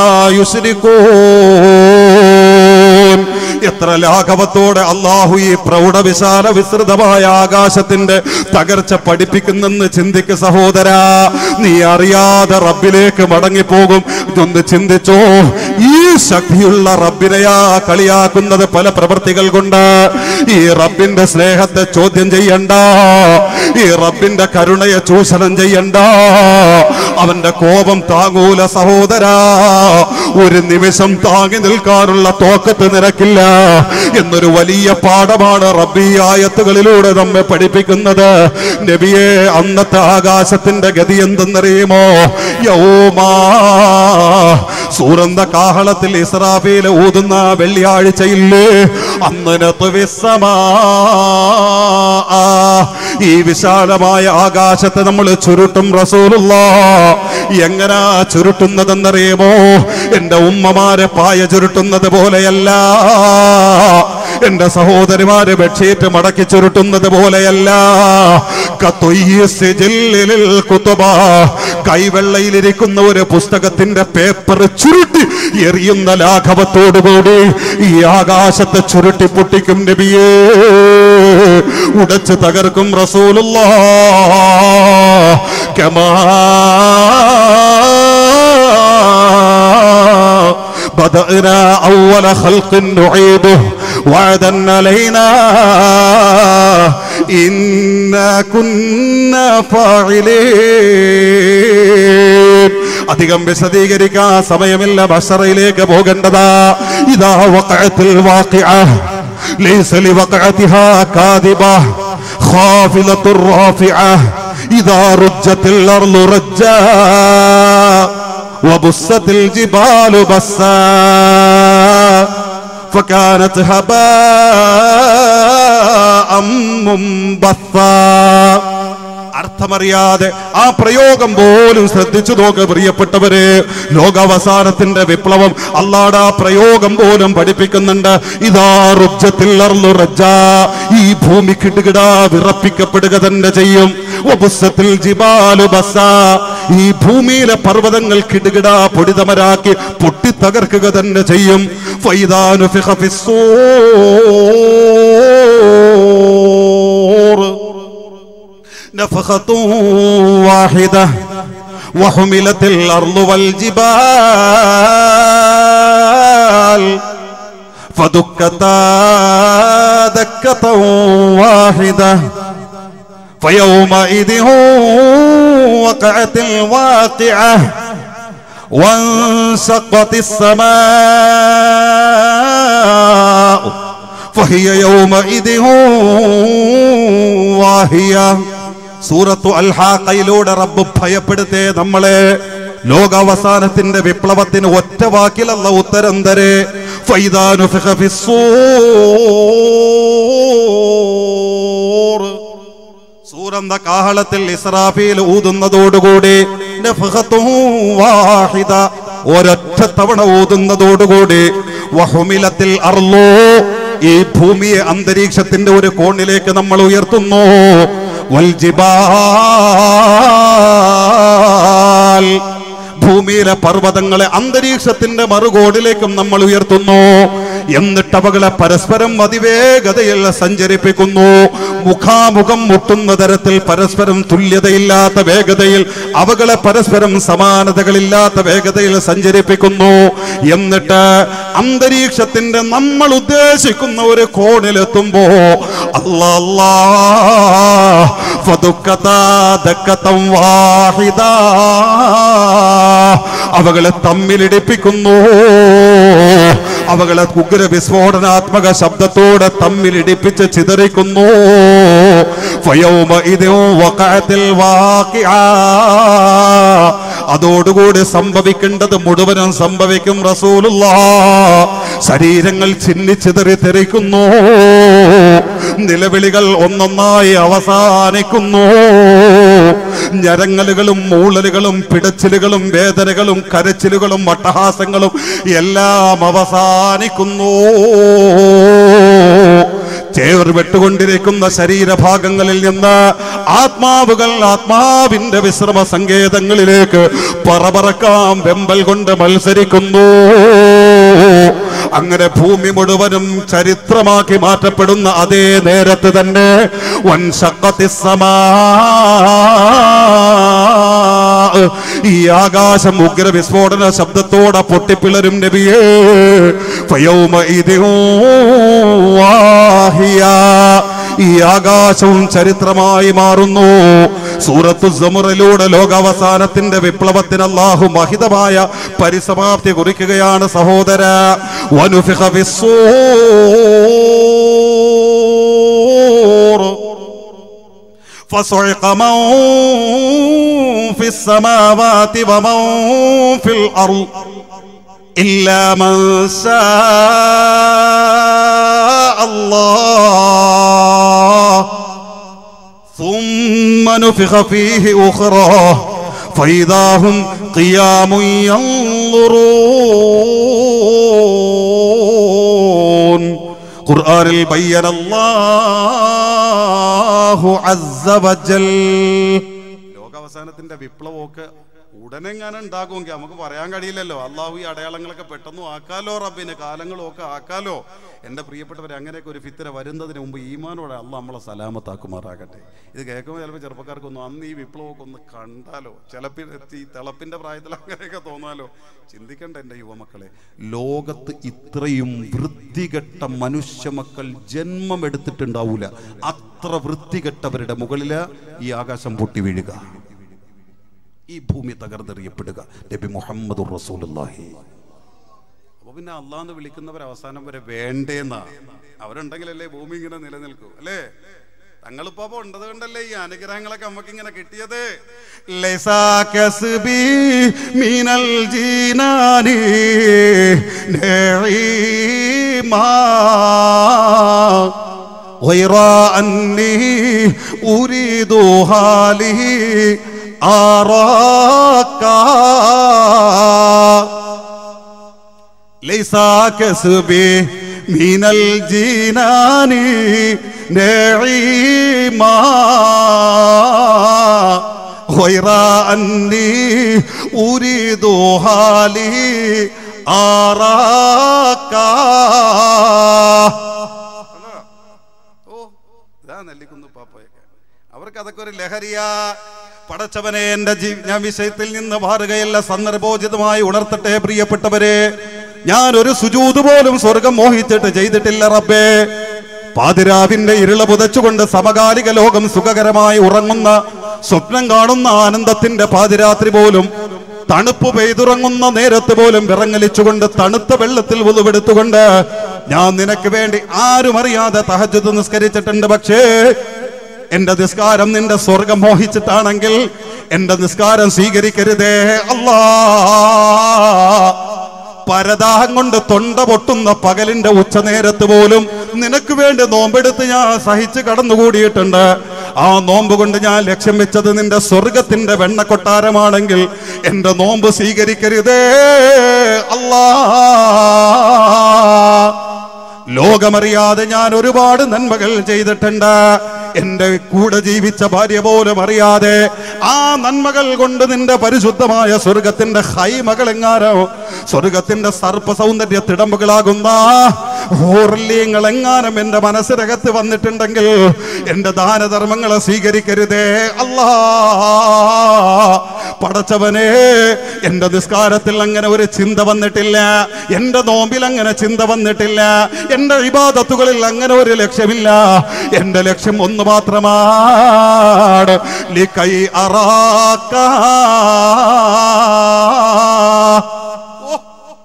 S2: യുശ്രികൂൻ എത്ര ലാഘവത്തോടെ അള്ളാഹു ഈ പ്രൗഢവിശാല വിസ്തൃതമായ ആകാശത്തിന്റെ തകർച്ച പഠിപ്പിക്കുന്നെന്ന് ചിന്തിക്ക് സഹോദര നീ അറിയാതെ റബ്ബിലേക്ക് മടങ്ങിപ്പോകും ഇതൊന്ന് ചിന്തിച്ചോ ഈ ശക്തിയുള്ള റബ്ബിനെയാ കളിയാക്കുന്നത് പല പ്രവൃത്തികൾ കൊണ്ട് ഈ റബ്ബിന്റെ സ്നേഹത്തെ ചോദ്യം ചെയ്യണ്ട ഈ റബ്ബിന്റെ കരുണയെ ചൂഷണം ചെയ്യണ്ട അവന്റെ കോപം താങ്ങൂല സഹോദര ഒരു നിമിഷം താങ്ങി നിൽക്കാനുള്ള തോക്കത്ത് നിനക്കില്ല എന്നൊരു വലിയ പാഠമാണ് റബ്ബി ആയത്തുകളിലൂടെ നമ്മെ പഠിപ്പിക്കുന്നത് നബിയെ അന്നത്തെ ആകാശത്തിന്റെ ഗതി എന്തെന്നറിയുമോ യൗമാ സൂറന്ത കാഹളത്തിൽ ഇസ്രാഫീൽ ഊതുന്ന വെള്ളിയാഴ്ചയില്ലേ അന്ന് നത്വിസ്സമാ. ഈ വിശാലമായ ആകാശത്തെ നമ്മൾ ചുരുട്ടും റസൂലുള്ള എങ്ങനാ ചുരുട്ടുന്നതെന്നറിയുമോ എന്റെ ഉമ്മമാരെ പായ ചുരുട്ടുന്നത് പോലെയല്ല എന്റെ സഹോദരിമാര് ബെഡ്ഷീറ്റ് മടക്കി ചുരുട്ടുന്നത് പോലെയല്ല കത്തൊയ്യ സിജില്ലിൽ കുത്തുബ. കൈവെള്ളയിലിരിക്കുന്ന ഒരു പുസ്തകത്തിന്റെ പേപ്പർ ചുരുട്ടി എറിയുന്ന ലാഘവത്തോടുകൂടി ഈ ആകാശത്തെ ചുരുട്ടി പൊട്ടിക്കും നബിയേ ഉടച്ച് തകർക്കും റസൂലുള്ള കമാ بدأنا أول خلق نعيده وعدا علينا إنا كنا فاعلين അധികം വിശദീകരിക്കാൻ സമയമില്ല ബഷറയിലേക്ക് പോകേണ്ടതാ ഇതാ വഖഅത്തിൽ വാഖിഅ ലൈസ ലിവഖഅതിഹാ കാദിബ ഖാഫിലത്തുർ റാഫിഅ ഇതാ റുജ്ജത്തിൽ അർളു റജ്ജാ وبست الجبال بسا فكانت هباء منبثا അർത്ഥമറിയാതെ ആ പ്രയോഗം പോലും ശ്രദ്ധിച്ചു നോക്ക് പ്രിയപ്പെട്ടവരെ ലോകാവസാനത്തിന്റെ വിപ്ലവം അല്ലാടെ ആ പ്രയോഗം പോലും പഠിപ്പിക്കുന്നുണ്ട് ഇതാ റുജ്ജത്തിൽ അർളു റജ്ജാ. ഈ ഭൂമി കിടുകിടാ വിറപ്പിക്കപ്പെടുക തന്നെ ചെയ്യും വബുസ്സത്തിൽ ജിബാലു ബസ്സാ. ഈ ഭൂമിയിലെ പർവ്വതങ്ങൾ കിടുകിടാ പൊടിതമരാക്കി പൊട്ടിത്തകർക്കുക തന്നെ ചെയ്യും ഫൈദാനു ഫിഖ ഫിസ്സൂർ نفخة واحدة وحملت الأرض والجبال فدكتا دكة واحدة فيومئذ وقعت الواقعة وانشقت السماء فهي يومئذ واهية സൂറത്തു അൽഹാഖയിലൂടെ റബ്ബ് ഭയപ്പെടുത്തേ നമ്മളെ ലോകാവസാനത്തിന്റെ വിപ്ലവത്തിന് ഒറ്റ വാക്കിലല്ല ഉത്തരം തരേ ഫൈദാനു ഫിഖ ഫിസ്സൂർ സൂറന്ന കാഹളത്തിൽ ഇസ്രാഫീൽ ഊതുന്നതോടുകൂടി നഫ്ഖത്തും വാഹിദ ഒരൊറ്റ തവണ ഊതുന്നതോടുകൂടി വഹുമിലത്തിൽ അർലോ ഈ ഭൂമിയെ അന്തരീക്ഷത്തിന്റെ ഒരു കോണിലേക്ക് നമ്മൾ ഉയർത്തുന്നു വൽജിബാൽ ഭൂമിയിലെ പർവ്വതങ്ങളെ അന്തരീക്ഷത്തിന്റെ മറുകോടിലേക്കും നമ്മൾ ഉയർത്തുന്നു എന്നിട്ട് അവകളെ പരസ്പരം അതിവേഗതയിൽ സഞ്ചരിപ്പിക്കുന്നു മുഖാമുഖം മുട്ടുന്ന തരത്തിൽ പരസ്പരം തുല്യതയില്ലാത്ത വേഗതയിൽ അവകളെ പരസ്പരം സമാനതകളില്ലാത്ത വേഗതയിൽ സഞ്ചരിപ്പിക്കുന്നു എന്നിട്ട് അന്തരീക്ഷത്തിന്റെ നമ്മൾ ഉദ്ദേശിക്കുന്ന ഒരു കോണിലെത്തുമ്പോ അല്ലാ അല്ലാ ഫദുക്കതാ ദക്കതം വാഹിദാ അവകളെ തമ്മിലിടിപ്പിക്കുന്നു അവകളെ ഉഗ്ര വിസ്ഫോടനാത്മക ശബ്ദത്തോടെ തമ്മിലിടിപ്പിച്ച് ചിതറിക്കുന്നു ഫയൗമഇദിൻ വഖഅത്തിൽ വാഖിഅ. അതോടുകൂടി സംഭവിക്കേണ്ടത് മുഴുവനും സംഭവിക്കും റസൂലുള്ള ശരീരങ്ങൾ ചിന്നിച്ചിതറി തെറിക്കുന്നു നിലവിളികൾ ഒന്നൊന്നായി അവസാനിക്കുന്നു ഞരങ്ങലുകളും മൂളലുകളും പിടച്ചിലുകളും വേദനകളും കരച്ചിലുകളും വട്ടഹാസങ്ങളും എല്ലാം അവസാനിക്കുന്നു ചേർ വെട്ടുകൊണ്ടിരിക്കുന്ന ശരീരഭാഗങ്ങളിൽ നിന്ന് ആത്മാവുകൾ ആത്മാവിന്റെ വിശ്രമ സങ്കേതങ്ങളിലേക്ക് പറപറക്കാം വെമ്പൽ കൊണ്ട് മത്സരിക്കുന്നു അങ്ങനെ ഭൂമി മുഴുവനും ചരിത്രമാക്കി മാറ്റപ്പെടുന്ന അതേ നേരത്ത് തന്നെ വൻശക്കത്തി സമാ ഈ ആകാശം ഉഗ്ര വിസ്ഫോടന ശബ്ദത്തോടെ പൊട്ടിപ്പിളരും നബിയേ ഫയൗമഇദിൻ വാഹിയ. ഈ ആകാശവും ചരിത്രമായി മാറുന്നു സൂറത്തു സമുറിലൂടെ ലോകാവസാനത്തിന്റെ വിപ്ലവത്തിന് അല്ലാഹു മഹിതമായ പരിസമാപ്തി കുറിക്കുകയാണ് സഹോദര വനുഫിഖ ഫിസ്സൂർ فصعق من في السماوات ومن في الأرض إلا من شاء الله ثم نفخ فيه أخرى فإذا هم قيام ينظرون ഖുർആനിൽ ബയ്യന അല്ലാഹു അസ്സ വജൽ ലോകാവസാനത്തിന്റെ വിപ്ലവമൊക്കെ ഉടനെങ്ങാനും ഉണ്ടാകുമെങ്കിൽ നമുക്ക് പറയാൻ കഴിയില്ലല്ലോ അള്ളാഹു ഈ അടയാളങ്ങളൊക്കെ പെട്ടെന്ന് ആക്കാലോ റബ്ബിന് കാലങ്ങളും ഒക്കെ ആക്കാലോ എൻ്റെ പ്രിയപ്പെട്ടവരെ അങ്ങനെയൊക്കെ ഒരു ഫിത്തിര വരുന്നതിന് മുമ്പ് ഈമാനോടെ അള്ളാഹ് നമ്മളെ സലാമത്താക്കുമാറാകട്ടെ ഇത് കേൾക്കുമ്പോൾ ചിലപ്പോൾ ചെറുപ്പക്കാർക്കൊന്നും അന്ന് ഈ വിപ്ലവമൊക്കെ ഒന്ന് കണ്ടാലോ ചിലപ്പോൾ ഈ തിളപ്പിൻ്റെ പ്രായത്തിൽ അങ്ങനെയൊക്കെ തോന്നാലോ ചിന്തിക്കണ്ട എൻ്റെ യുവമക്കളെ ലോകത്ത് ഇത്രയും വൃത്തികെട്ട മനുഷ്യ മക്കൾ ജന്മം എടുത്തിട്ടുണ്ടാവൂല അത്ര വൃത്തികെട്ടവരുടെ മുകളില് ഈ ആകാശം പൊട്ടി വീഴുക ഈ ഭൂമി തകർന്നെറിയപ്പെടുക നബി മുഹമ്മദ് റസൂലുള്ളാഹി അപ്പൊ പിന്നെ അള്ളാന്ന് വിളിക്കുന്നവർ അവസാനം വരെ വേണ്ടേന്നാ അവരുണ്ടെങ്കിലല്ലേ ഭൂമി ഇങ്ങനെ നിലനിൽക്കൂ അല്ലേ
S1: തങ്ങളിപ്പോ ഉണ്ടത് കൊണ്ടല്ലേ ഈ അനുഗ്രഹങ്ങളൊക്കെ നമുക്ക് ഇങ്ങനെ കിട്ടിയത്
S2: ليس كسبي من الجنان نعيما غير أني أريد هذه أراك ليس كسبي من الجنان نعيما غير أني أريد حالي أراك
S1: ഓ ഇതാ നെല്ലിക്കുന്ന് പാപ്പയൊക്കെ അവർക്ക് അതൊക്കെ ഒരു ലഹരിയാ പടച്ചവനെ എന്റെ ജീ ഞാൻ വിഷയത്തിൽ നിന്ന് മാറുകയല്ല സന്ദർഭോചിതമായി ഉണർത്തട്ടെ പ്രിയപ്പെട്ടവരെ
S2: ഞാൻ ഒരു സുജൂത് പോലും സ്വർഗം മോഹിച്ചിട്ട് ചെയ്തിട്ടില്ല റബ്ബേ പാതിരാവിന്റെ ഇരുള പുതച്ചുകൊണ്ട് സമകാലിക ലോകം സുഖകരമായി ഉറങ്ങുന്ന സ്വപ്നം കാണുന്ന ആനന്ദത്തിന്റെ പാതിരാത്രി പോലും തണുപ്പ് പെയ്തുറങ്ങുന്ന നേരത്ത് പോലും വിറങ്ങലിച്ചുകൊണ്ട് തണുത്ത വെള്ളത്തിൽ ഉതുവെടുത്തുകൊണ്ട് ഞാൻ നിനക്ക് വേണ്ടി ആരും അറിയാതെ തഹജുദ് നിസ്കരിച്ചിട്ടുണ്ട് പക്ഷേ എന്റെ നിസ്കാരം നിന്റെ സ്വർഗം മോഹിച്ചിട്ടാണെങ്കിൽ എന്റെ നിസ്കാരം സ്വീകരിക്കരുതേ അല്ലാ പരദാഹം കൊണ്ട് തൊണ്ട പൊട്ടുന്ന പകലിന്റെ ഉച്ചനേരത്ത് പോലും നിനക്ക് വേണ്ടി നോമ്പെടുത്ത് ഞാൻ സഹിച്ച് കടന്നുകൂടിയിട്ടുണ്ട് ആ നോമ്പ് കൊണ്ട് ഞാൻ ലക്ഷ്യം വെച്ചത് നിന്റെ സ്വർഗത്തിന്റെ വെണ്ണക്കൊട്ടാരമാണെങ്കിൽ എന്റെ നോമ്പ് സ്വീകരിക്കരുതേ അല്ലാ ലോകമറിയാതെ ഞാൻ ഒരുപാട് നന്മകൾ ചെയ്തിട്ടുണ്ട് എന്റെ കൂടെ ജീവിച്ച ഭാര്യ പോലും അറിയാതെ ആ നന്മകൾ കൊണ്ട് നിന്റെ പരിശുദ്ധമായ സ്വർഗത്തിന്റെ ഹൈമകൾ എങ്ങാനോ സ്വർഗത്തിന്റെ സർപ്പ സൗന്ദര്യ തിടമ്പുകളാകുന്ന ഹോർല്യങ്ങൾ എങ്ങാനും എന്റെ മനസ്സിനകത്ത് വന്നിട്ടുണ്ടെങ്കിൽ എന്റെ ദാനധർമ്മങ്ങളെ സ്വീകരിക്കരുതേ അല്ലാ പടച്ചവനെ എന്റെ നിസ്കാരത്തിൽ അങ്ങനെ ഒരു ചിന്ത വന്നിട്ടില്ല എന്റെ നോമ്പിൽ അങ്ങനെ ചിന്ത വന്നിട്ടില്ല എന്റെ ഇബാദത്തുകളിൽ അങ്ങനെ ഒരു ലക്ഷ്യമില്ല എന്റെ ലക്ഷ്യം ഒന്ന് മാത്രമാണ് ലിക്കൈ അറാക്ക
S1: ഓ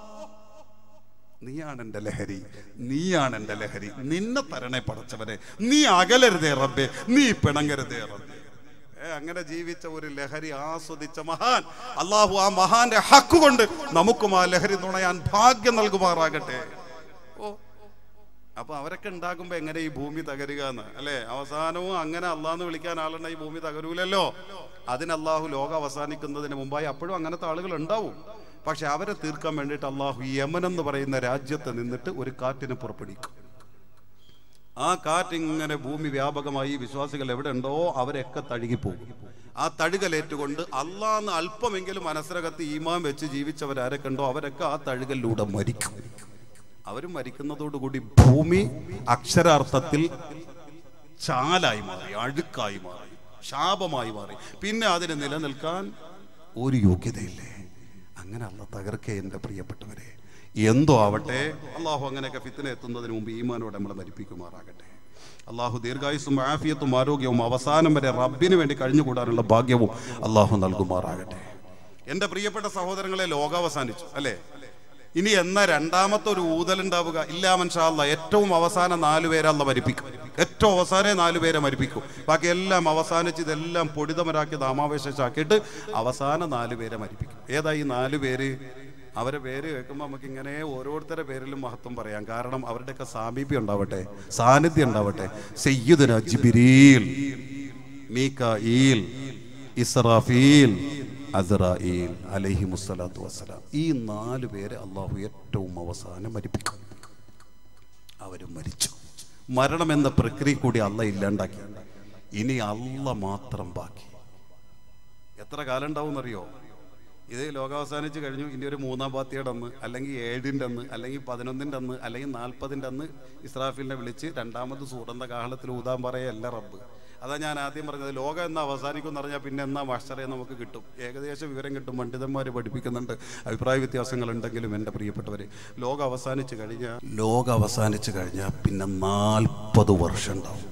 S1: നീയാണ് എന്റെ ലഹരി നീയാണ് എന്റെ ലഹരി നിന്നെ തരണേ പടച്ചവനെ നീ അകലരുതേ റബ്ബേ നീ പിണങ്ങരുതേ റബ്ബേ ഏ, അങ്ങനെ ജീവിച്ച ഒരു ലഹരി ആസ്വദിച്ച മഹാൻ അള്ളാഹു ആ മഹാന്റെ ഹക്ക് കൊണ്ട് നമുക്കും ആ ലഹരി നുണയാൻ ഭാഗ്യം നൽകുമാറാകട്ടെ ഓ അപ്പൊ അവരൊക്കെ ഉണ്ടാകുമ്പോ എങ്ങനെ ഈ ഭൂമി തകരുക എന്ന് അല്ലെ അവസാനവും അങ്ങനെ അള്ളാന്ന് വിളിക്കാൻ ആളുണ്ട ഈ ഭൂമി തകരൂലല്ലോ അതിന് അള്ളാഹു ലോകം അവസാനിക്കുന്നതിന് മുമ്പായി അപ്പോഴും അങ്ങനത്തെ ആളുകൾ ഉണ്ടാവും പക്ഷെ അവരെ തീർക്കാൻ വേണ്ടിയിട്ട് അള്ളാഹു യമൻ എന്ന് പറയുന്ന രാജ്യത്ത് നിന്നിട്ട് ഒരു കാറ്റിനെ പുറപ്പെടുവിക്കും ആ കാറ്റ് ഇങ്ങനെ ഭൂമി വ്യാപകമായി വിശ്വാസികൾ എവിടെ ഉണ്ടോ അവരൊക്കെ തഴുകിപ്പോകും ആ തഴുകലേറ്റുകൊണ്ട് അള്ളാന്ന് അല്പമെങ്കിലും മനസ്സിനകത്ത് ഈമാൻ വെച്ച് ജീവിച്ചവരാരൊക്കെ ഉണ്ടോ അവരൊക്കെ ആ തഴുകലിലൂടെ മരിക്കും അവർ മരിക്കുന്നതോടുകൂടി ഭൂമി അക്ഷരാർത്ഥത്തിൽ ചാലായി മാറി അഴുക്കായി മാറി ശാപമായി മാറി പിന്നെ അതിന് നിലനിൽക്കാൻ ഒരു യോഗ്യതയില്ലേ അങ്ങനെ അല്ല തകർക്കേ എൻ്റെ പ്രിയപ്പെട്ടവരെ എന്തോ ആവട്ടെ അള്ളാഹു അങ്ങനെയൊക്കെ ഫിത്തിനെ എത്തുന്നതിന് മുമ്പ് ഈമാനോടെ നമ്മളെ മരിപ്പിക്കുമാറാകട്ടെ അള്ളാഹു ദീർഘായുസും ആഫിയത്തും ആരോഗ്യവും അവസാനം വരെ റബ്ബിന് വേണ്ടി കഴിഞ്ഞുകൂടാനുള്ള ഭാഗ്യവും അള്ളാഹു നൽകുമാറാകട്ടെ എൻ്റെ പ്രിയപ്പെട്ട സഹോദരങ്ങളെ ലോകം അവസാനിച്ചു അല്ലേ ഇനി എന്ന രണ്ടാമത്തെ ഒരു ഊതലുണ്ടാവുക ഇല്ല മൻഷാല്ല ഏറ്റവും അവസാനം നാലു പേരെ അല്ല മരിപ്പിക്കും ഏറ്റവും അവസാനം നാലു പേരെ മരിപ്പിക്കും ബാക്കി എല്ലാം അവസാനിച്ച് ഇതെല്ലാം പൊടിതമരാക്കി നാമാവേശാക്കിയിട്ട് അവസാനം നാലു പേരെ മരിപ്പിക്കും ഏതാ ഈ നാലു പേര് അവരെ പേര് കേൾക്കുമ്പോൾ നമുക്ക് ഇങ്ങനെ ഓരോരുത്തരുടെ പേരിലും മഹത്വം പറയാം കാരണം അവരുടെയൊക്കെ സാമീപ്യം ഉണ്ടാവട്ടെ സാന്നിധ്യം ഉണ്ടാവട്ടെ സയ്യിദുന ജിബിരീൽ മീകായിൽ ഇസ്രാഫീൽ അസ്രായിൽ അലൈഹി മുസ്സലാത്തു വസ്സലാം ഈ നാല് പേരെ അള്ളാഹു ഏറ്റവും അവസാനം മരിപ്പിക്കും അവരും മരിച്ചു മരണം എന്ന പ്രക്രിയ കൂടി അല്ല ഇല്ലാണ്ടാക്കി ഇനി അല്ല മാത്രം ബാക്കി എത്ര കാലം ഉണ്ടാവും എന്നറിയോ ഇത് ലോകം അവസാനിച്ച് കഴിഞ്ഞു ഇനി ഒരു മൂന്നാം പാത്തിയുടെ അന്ന് അല്ലെങ്കിൽ ഏഴിൻ്റെ അന്ന് അല്ലെങ്കിൽ പതിനൊന്നിൻ്റെ അന്ന് അല്ലെങ്കിൽ നാൽപ്പതിൻ്റെ അന്ന് ഇസ്രാഫിലിനെ വിളിച്ച് രണ്ടാമത് സൂറന്ന കാഹളത്തിൽ ഊതാൻ പറയല്ല റബ്ബ് അതാ ഞാൻ ആദ്യം പറഞ്ഞത് ലോകം എന്നാ അവസാനിക്കും എന്ന് പറഞ്ഞാൽ പിന്നെ എന്നാ മഷറെ നമുക്ക് കിട്ടും ഏകദേശം വിവരം കിട്ടും പണ്ഡിതന്മാർ പഠിപ്പിക്കുന്നുണ്ട് അഭിപ്രായ വ്യത്യാസങ്ങൾ ഉണ്ടെങ്കിലും എൻ്റെ പ്രിയപ്പെട്ടവരെ ലോകം അവസാനിച്ച് കഴിഞ്ഞാൽ ലോകം അവസാനിച്ച് കഴിഞ്ഞാൽ പിന്നെ നാൽപ്പത് വർഷം ഉണ്ടാവും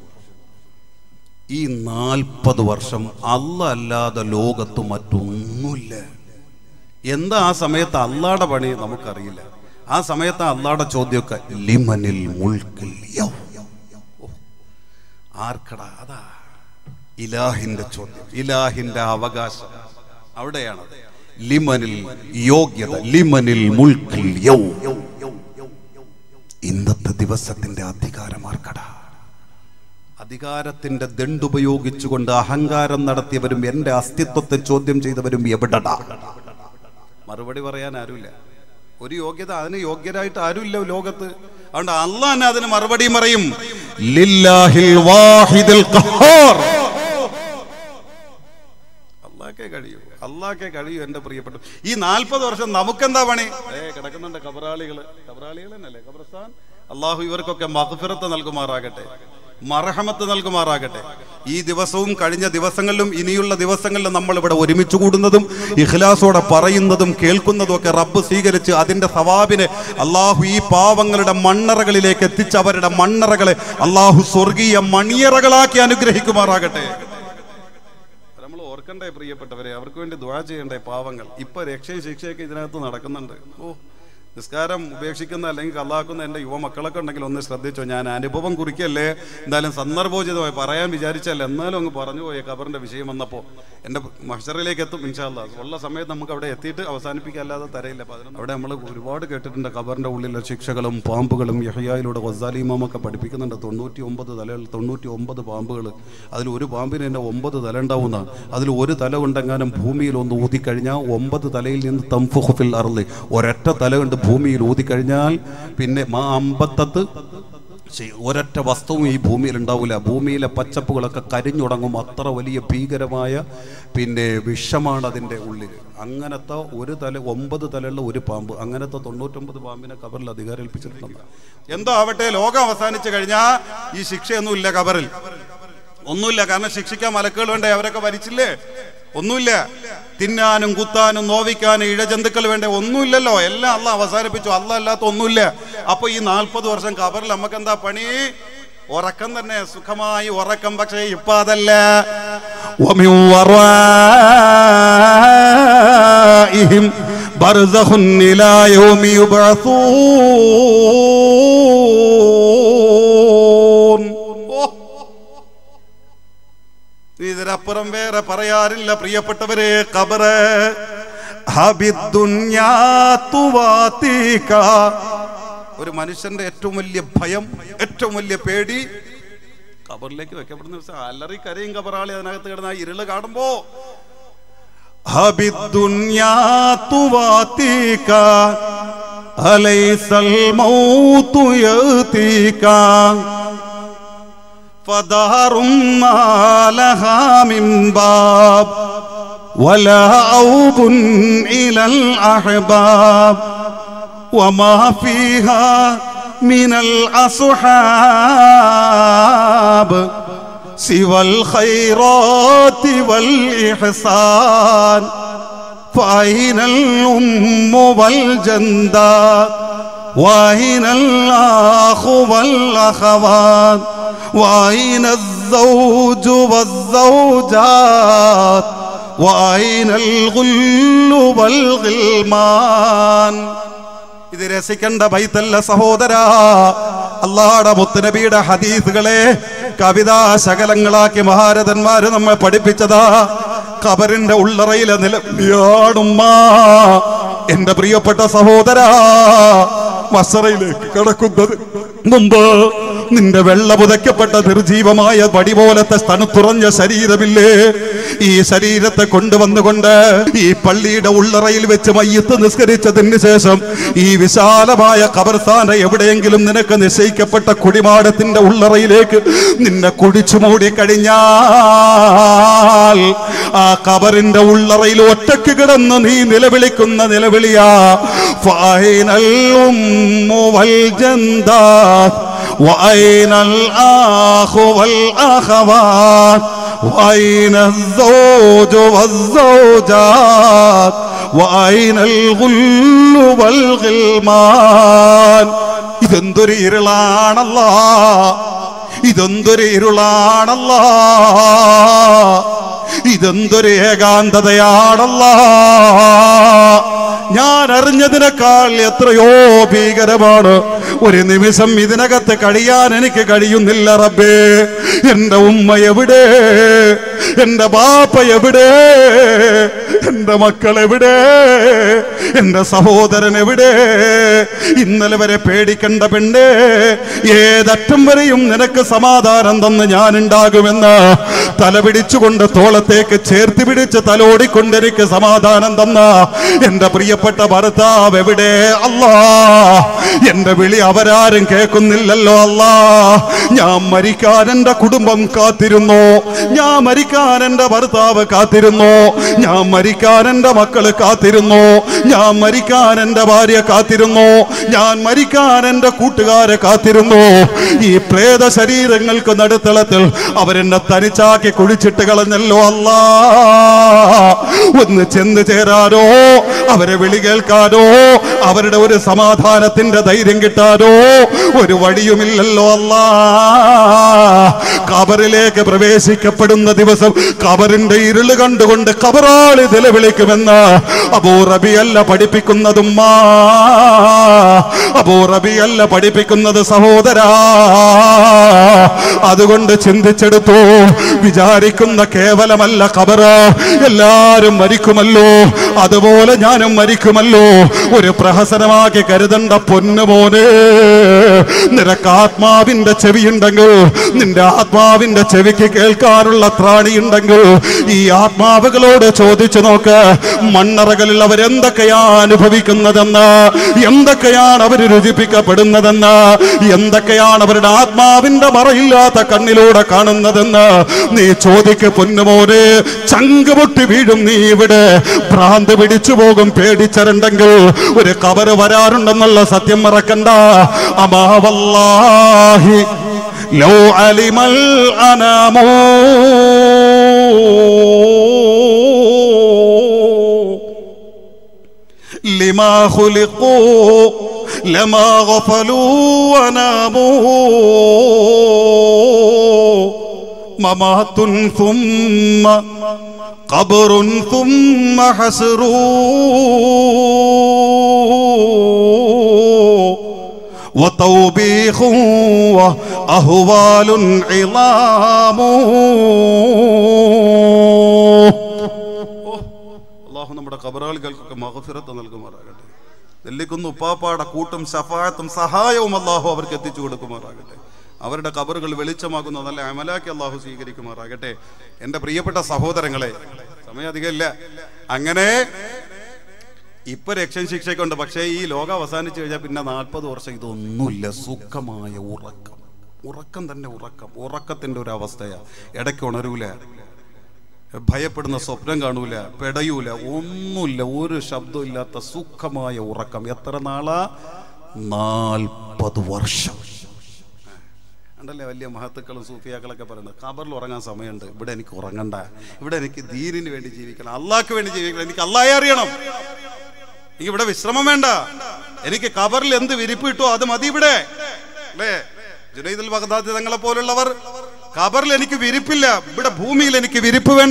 S1: ഈ നാൽപ്പത് വർഷം അല്ല അല്ലാതെ ലോകത്ത് മറ്റൊന്നുമില്ല എന്താ ആ സമയത്ത് അള്ളാടെ പണി നമുക്കറിയില്ല ആ സമയത്ത് അള്ളാടെ ചോദ്യമൊക്കെ ലിമനിൽ മുൾക്കിൽ യൗ. ഓ. ആർക്കടാ അതാ ഇലാഹിന്റെ ചോദ്യം ഇലാഹിന്റെ അവകാശം അവിടെയാണത് ലിമനിൽ യോഗ്യത ലിമനിൽ മുൾക്കിൽ യൗ ഇന്നത്തെ ദിവസത്തിന്റെ അധികാരം ആർക്കടാ അധികാരത്തിന്റെ ദണ്ടുപയോഗിച്ചുകൊണ്ട് അഹങ്കാരം നടത്തിയവരും എന്റെ അസ്തിത്വത്തെ ചോദ്യം ചെയ്തവരും എവിടടാ മറുപടി പറയാൻ ആരുമില്ല ഒരു യോഗ്യത അതിന് യോഗ്യരായിട്ട് ആരുമില്ല ലോകത്ത് അതുകൊണ്ട് അള്ളാഹ് തന്നെ അതിന് മറുപടിയും പറയും ലില്ലാഹിൽ വാഹിദിൽ ഖഹാർ അള്ളാഹ്ക്കേ കഴിയൂ അള്ളാഹ്ക്കേ കഴിയൂ എന്റെ പ്രിയപ്പെട്ട ഈ നാൽപ്പത് വർഷം നമുക്കെന്താ പണി ഏ കിടക്കുന്നുണ്ട് കബറാളികള് കബറാളികൾ തന്നെയല്ലേ കബർസ്ഥാൻ അള്ളാഹു ഇവർക്കൊക്കെ മഹഫിറത്ത് നൽകുമാറാകട്ടെ മറഹമത്ത് നൽകുമാറാകട്ടെ ഈ ദിവസവും കഴിഞ്ഞ ദിവസങ്ങളിലും ഇനിയുള്ള ദിവസങ്ങളിലും നമ്മൾ ഇവിടെ ഒരുമിച്ച് കൂടുന്നതും ഇഖ്ലാസോടെ പറയുന്നതും കേൾക്കുന്നതും ഒക്കെ റബ്ബ് സ്വീകരിച്ച് അതിന്റെ സവാബിനെ അള്ളാഹു ഈ പാവങ്ങളുടെ മണ്ണറകളിലേക്ക് എത്തിച്ച് അവരുടെ മണ്ണറകളെ അള്ളാഹു സ്വർഗീയ മണിയറകളാക്കി അനുഗ്രഹിക്കുമാറാകട്ടെ നമ്മൾ ഓർക്കണ്ടേ പ്രിയപ്പെട്ടവരെ അവർക്ക് വേണ്ടി ദ്വാ ചെയ്യണ്ടേ പാവങ്ങൾ ഇപ്പൊ രക്ഷയും ശിക്ഷയൊക്കെ ഇതിനകത്ത് നടക്കുന്നുണ്ട് ഓ നിസ്കാരം ഉപേക്ഷിക്കുന്ന അല്ലെങ്കിൽ കള്ളാക്കുന്ന എൻ്റെ യുവമക്കളൊക്കെ ഉണ്ടെങ്കിൽ ഒന്ന് ശ്രദ്ധിച്ചോ ഞാൻ അനുഭവം കുറിക്കല്ലേ എന്തായാലും സന്ദർഭോചിതമായി പറയാൻ വിചാരിച്ചല്ല എന്നാലും അങ്ങ് പറഞ്ഞു പോയ ഖബറിന്റെ വിഷയം വന്നപ്പോൾ എൻ്റെ മഷറിലേക്ക് എത്തും ഇൻഷാല്ല ഉള്ള സമയത്ത് നമുക്ക് അവിടെ എത്തിയിട്ട് അവസാനിപ്പിക്കല്ലാതെ തരയില്ല അപ്പൊ അതിന് അവിടെ നമ്മൾ ഒരുപാട് കേട്ടിട്ടുണ്ട് ഖബറിന്റെ ഉള്ളിലെ ശിക്ഷകളും പാമ്പുകളും യഹയായിലൂടെ ഗസാലി ഇമാമൊക്കെ പഠിപ്പിക്കുന്നുണ്ട് തൊണ്ണൂറ്റി ഒമ്പത് തലകൾ തൊണ്ണൂറ്റി ഒമ്പത് പാമ്പുകൾ അതിൽ ഒരു പാമ്പിന് തന്നെ ഒമ്പത് തല ഉണ്ടാവുന്ന അതിൽ ഒരു തല ഉണ്ടെങ്ങാനും ഭൂമിയിൽ ഒന്ന് ഊതിക്കഴിഞ്ഞാൽ ഒമ്പത് തലയിൽ നിന്ന് തംഫുഹുഫിൽ അറുതി ഒരൊറ്റ തല കൊണ്ട് ഭൂമിയിൽ ഊതിക്കഴിഞ്ഞാൽ പിന്നെ മാ അമ്പത്തത്ത് ശരി, ഒരൊറ്റ വസ്തുവും ഈ ഭൂമിയിൽ ഉണ്ടാവില്ല ഭൂമിയിലെ പച്ചപ്പുകളൊക്കെ കരിഞ്ഞുടങ്ങും അത്ര വലിയ ഭീകരമായ പിന്നെ വിഷമാണ് അതിൻ്റെ ഉള്ളിൽ അങ്ങനത്തെ ഒരു തല ഒമ്പത് തലയുള്ള ഒരു പാമ്പ് അങ്ങനത്തെ തൊണ്ണൂറ്റൊമ്പത് പാമ്പിനെ കബറിൽ അധികാരം ഏൽപ്പിച്ചിട്ടുണ്ട് എന്തോ ആവട്ടെ ലോകം അവസാനിച്ചു കഴിഞ്ഞാൽ ഈ ശിക്ഷയൊന്നുമില്ല കബറിൽ ഒന്നുമില്ല കാരണം ശിക്ഷിക്കാൻ മലക്കുകൾ വേണ്ടേ അവരൊക്കെ ഭരിച്ചില്ലേ ഒന്നുമില്ല തിന്നാനും കുത്താനും നോവിക്കാനും ഇഴജന്തുക്കൾ വേണ്ടേ ഒന്നുമില്ലല്ലോ എല്ലാം അല്ല അവസാനിപ്പിച്ചു അല്ല അല്ലാത്ത ഒന്നുമില്ല അപ്പൊ ഈ നാൽപ്പത് വർഷം കബറിൽ നമുക്ക് എന്താ പണി ഉറക്കം തന്നെ സുഖമായി ഉറക്കം പക്ഷേ ഇപ്പൊ അതല്ല
S2: ومن ورائهم برزخ إلى يوم يبعثون
S1: ഓ ഇതിനപ്പുറം വേറെ പറയാറില്ല പ്രിയപ്പെട്ടവരെ കബറ്
S2: ഹബിദ്ദുന്യാ തുവാതീക.
S1: ഒരു മനുഷ്യന്റെ ഏറ്റവും വലിയ ഭയം ഏറ്റവും വലിയ പേടി കബറിലേക്ക് വെക്കപ്പെടുന്ന ദിവസം അലറി കരയും കബറാളി അതിനകത്ത് കിടന്ന ആ ഇരുള് കാണുമ്പോ
S2: ഹബിദ്ദുന്യാ തുവാതീക. അലൈസൽ മൗതു യഅതീക. فدار ما لها من باب ولا عوب إلى الأحباب وما فيها من الأصحاب سوى الخيرات والإحسان فأين الأم والجندات وأين الأخ والأخوات وأين الزوج والزوجات وأين الغل والغلمان
S1: ഇത് രസിക്കേണ്ട ബൈത്തല്ല സഹോദര അള്ളാടെ മുത്തുനബിയുടെ ഹദീസുകളെ കവിതാ ശകലങ്ങളാക്കി മഹാരഥന്മാര് നമ്മെ പഠിപ്പിച്ചതാ ഖബറിന്റെ ഉള്ളറയിലെ നിലവിളിയാടുമ്മ എന്റെ പ്രിയപ്പെട്ട സഹോദര മസറയിലേക്ക് കടക്കുന്നത് മുമ്പ് നിന്റെ വെള്ള പുതയ്ക്കപ്പെട്ട നിർജീവമായ പടി പോലത്തെ തണുത്തുറഞ്ഞ ശരീരമില്ലേ ഈ ശരീരത്തെ കൊണ്ടുവന്നുകൊണ്ട് ഈ പള്ളിയുടെ ഉള്ളറയിൽ വെച്ച് മയ്യത്ത് നിസ്കരിച്ചതിന് ശേഷം ഈ വിശാലമായ കബർസ്ഥാന എവിടെയെങ്കിലും നിനക്ക് നിശ്ചയിക്കപ്പെട്ട കുടിമാടത്തിന്റെ ഉള്ളറയിലേക്ക് നിന്നെ കുടിച്ചു മൂടി കഴിഞ്ഞാൽ ആ കബറിന്റെ ഉള്ളറയിൽ ഒറ്റക്ക് കിടന്ന് നീ നിലവിളിക്കുന്ന നിലവിളിയാ ഫൈനൽ ഉമ്മു വൽ ജന്ദാത്ത് وأين الآخ والأخوات وأين الزوج والزوجات وأين الغل والغلمان ഇതെന്തൊരു ഇരുളാണല്ല ഇതെന്തൊരു ഇരുളാണല്ല
S2: ഇതെന്തൊരു ഏകാന്തതയാണല്ല ഞാൻ അറിഞ്ഞതിനേക്കാൾ എത്രയോ ഭീകരമാണ് ഒരു നിമിഷം ഇതിനകത്ത് കഴിയാൻ എനിക്ക് കഴിയുന്നില്ല റബ്ബേ എന്റെ ഉമ്മ എവിടെ എന്റെ ബാപ്പ എവിടെ എന്റെ മക്കൾ എവിടെ എന്റെ സഹോദരൻ എവിടെ ഇന്നലെ വരെ പേടിക്കണ്ട പെണ്ണേ ഏതറ്റം വരെയും നിനക്ക് സമാധാനം തന്ന് ഞാൻ ഉണ്ടാകുമെന്ന് തല പിടിച്ചുകൊണ്ട് തോളത്തേക്ക് ചേർത്ത് പിടിച്ച് തലോടിക്കൊണ്ട് എനിക്ക് സമാധാനം തന്ന എന്റെ പ്രിയപ്പെട്ട ഭർത്താവ് എവിടെ അല്ലാ എന്റെ വിളി അവരാരും കേൾക്കുന്നില്ലല്ലോ അല്ലാ ഞാൻ മരിക്കാൻ എന്റെ കുടുംബം കാത്തിരുന്നു ഞാൻ മരിക്കാൻ എന്റെ ഭർത്താവ് കാത്തിരുന്നു ഞാൻ മരിക്കാൻ എന്റെ മക്കള് കാത്തിരുന്നു ഞാൻ മരിക്കാൻ എന്റെ ഭാര്യ കാത്തിരുന്നു ഞാൻ മരിക്കാൻ എന്റെ കൂട്ടുകാരെ കാത്തിരുന്നു ഈ പ്രേത ശരീരങ്ങൾക്ക് നടുത്തളത്തിൽ അവരെന്നെ തനിച്ചാക്കി കുഴിച്ചിട്ട് കളഞ്ഞല്ലോ അല്ലാ ഒന്ന് ചെന്ന് ചേരാനോ അവരെ വിളി കേൾക്കാനോ അവരുടെ ഒരു സമാധാനത്തിന്റെ ധൈര്യം കിട്ടാനോ ഒരു വഴിയുമില്ലല്ലോ അല്ലാ കബറിലേക്ക് പ്രവേശിക്കപ്പെടുന്ന ദിവസം കബറിന്റെ ഇരുള് കണ്ടുകൊണ്ട് കബറാളി നിലവിളിക്കുമെന്ന് അബൂ റബിയല്ല പഠിപ്പിക്കുന്നതും അബൂ റബിയല്ല പഠിപ്പിക്കുന്നത് സഹോദരാ അതുകൊണ്ട് ചിന്തിച്ചെടുത്തു വിചാരിക്കുന്ന കേവലമല്ല കബറ് എല്ലാരും മരിക്കുമല്ലോ അതുപോലെ ഞാനും മരിക്കുമല്ലോ ഒരു പ്രഹസനമാക്കി കരുതണ്ട പൊന്നുമോനെ നിനക്ക് ആത്മാവിന്റെ ചെവിയുണ്ടെങ്കിൽ നിന്റെ ആത്മാവിന്റെ ചെവിക്ക് കേൾക്കാനുള്ള ത്രാണിയുണ്ടെങ്കിൽ ഈ ആത്മാവുകളോട് ചോദിച്ചു നോക്ക് മണ്ണറകളിൽ അവരെന്തൊക്കെയാ അനുഭവിക്കുന്നതെന്ന് എന്തൊക്കെയാണ് അവർ രുചിപ്പിക്കപ്പെടുന്നതെന്ന് എന്തൊക്കെയാണ് അവരുടെ ആത്മാവിന്റെ മറയില്ലാത്ത കണ്ണിലൂടെ കാണുന്നതെന്ന് നീ ചോദിക്ക് പൊന്നുമോനെ ചങ്ക് പൊട്ടി വീഴും നീ ഇവിടെ ഭ്രാന്ത് പിടിച്ചു പോകും പേടിച്ചരുണ്ടെങ്കിൽ ഒരു കബറ് വരാറുണ്ടെന്നുള്ള സത്യം മറക്കണ്ട അമാവല്ലാഹി ലോ അലിമൽ അനാമോ لما خلقوا لما غفلوا وناموا ممات ثم قبر ثم حسر وتوبيخ وأهوال عظام
S1: അള്ളാഹു നമ്മുടെ കബറാളികൾക്കൊക്കെ മഹഫിറത്ത് നൽകുമാറാകട്ടെ നെല്ലിക്കുന്ന് ഉപ്പാപ്പാടെ കൂട്ടും ശഫായത്തും സഹായവും അള്ളാഹു അവർക്ക് എത്തിച്ചു കൊടുക്കുമാറാകട്ടെ അവരുടെ കബറുകൾ വെളിച്ചമാകുന്ന നല്ല അമലാക്കി അള്ളാഹു സ്വീകരിക്കുമാറാകട്ടെ എൻ്റെ പ്രിയപ്പെട്ട സഹോദരങ്ങളെ സമയം അധികമില്ല അങ്ങനെ ഇപ്പൊ രക്ഷൻ ശിക്ഷയ്ക്കുണ്ട് പക്ഷേ ഈ ലോകം അവസാനിച്ചു കഴിഞ്ഞാൽ പിന്നെ നാൽപ്പത് വർഷം ഇതൊന്നുമില്ല സുഖമായ ഉറക്കം ഉറക്കം തന്നെ ഉറക്കം ഉറക്കത്തിന്റെ ഒരു അവസ്ഥയാ ഇടയ്ക്ക് ഉണരൂല ഭയപ്പെടുന്ന സ്വപ്നം കാണൂല പെടയൂല ഒന്നുമില്ല ഒരു ശബ്ദവും ഇല്ലാത്ത സുഖമായ ഉറക്കം എത്ര നാളാ നാൽപ്പത് വർഷം ഉണ്ടല്ലേ വലിയ മഹത്തുക്കളും സൂഫിയാക്കളൊക്കെ പറയുന്നത് ഖബറിൽ ഉറങ്ങാൻ സമയമുണ്ട് ഇവിടെ എനിക്ക് ഉറങ്ങണ്ട ഇവിടെ എനിക്ക് ദീനിന് വേണ്ടി ജീവിക്കണം അള്ളാഹ്ക്ക് വേണ്ടി ജീവിക്കണം എനിക്ക് അള്ളാഹെ അറിയണം എനിക്ക് ഇവിടെ വിശ്രമം വേണ്ട എനിക്ക് ഖബറിൽ എന്ത് വിരിപ്പ് കിട്ടുമോ അത് മതി ഇവിടെ അല്ലേ ജുനൈദുൽ ബഗ്ദാദി തങ്ങളെ പോലുള്ളവർ ഖബറിൽ എനിക്ക് വിരിപ്പില്ല ഇവിടെ ഭൂമിയിൽ എനിക്ക് വിരിപ്പ് വേണ്ട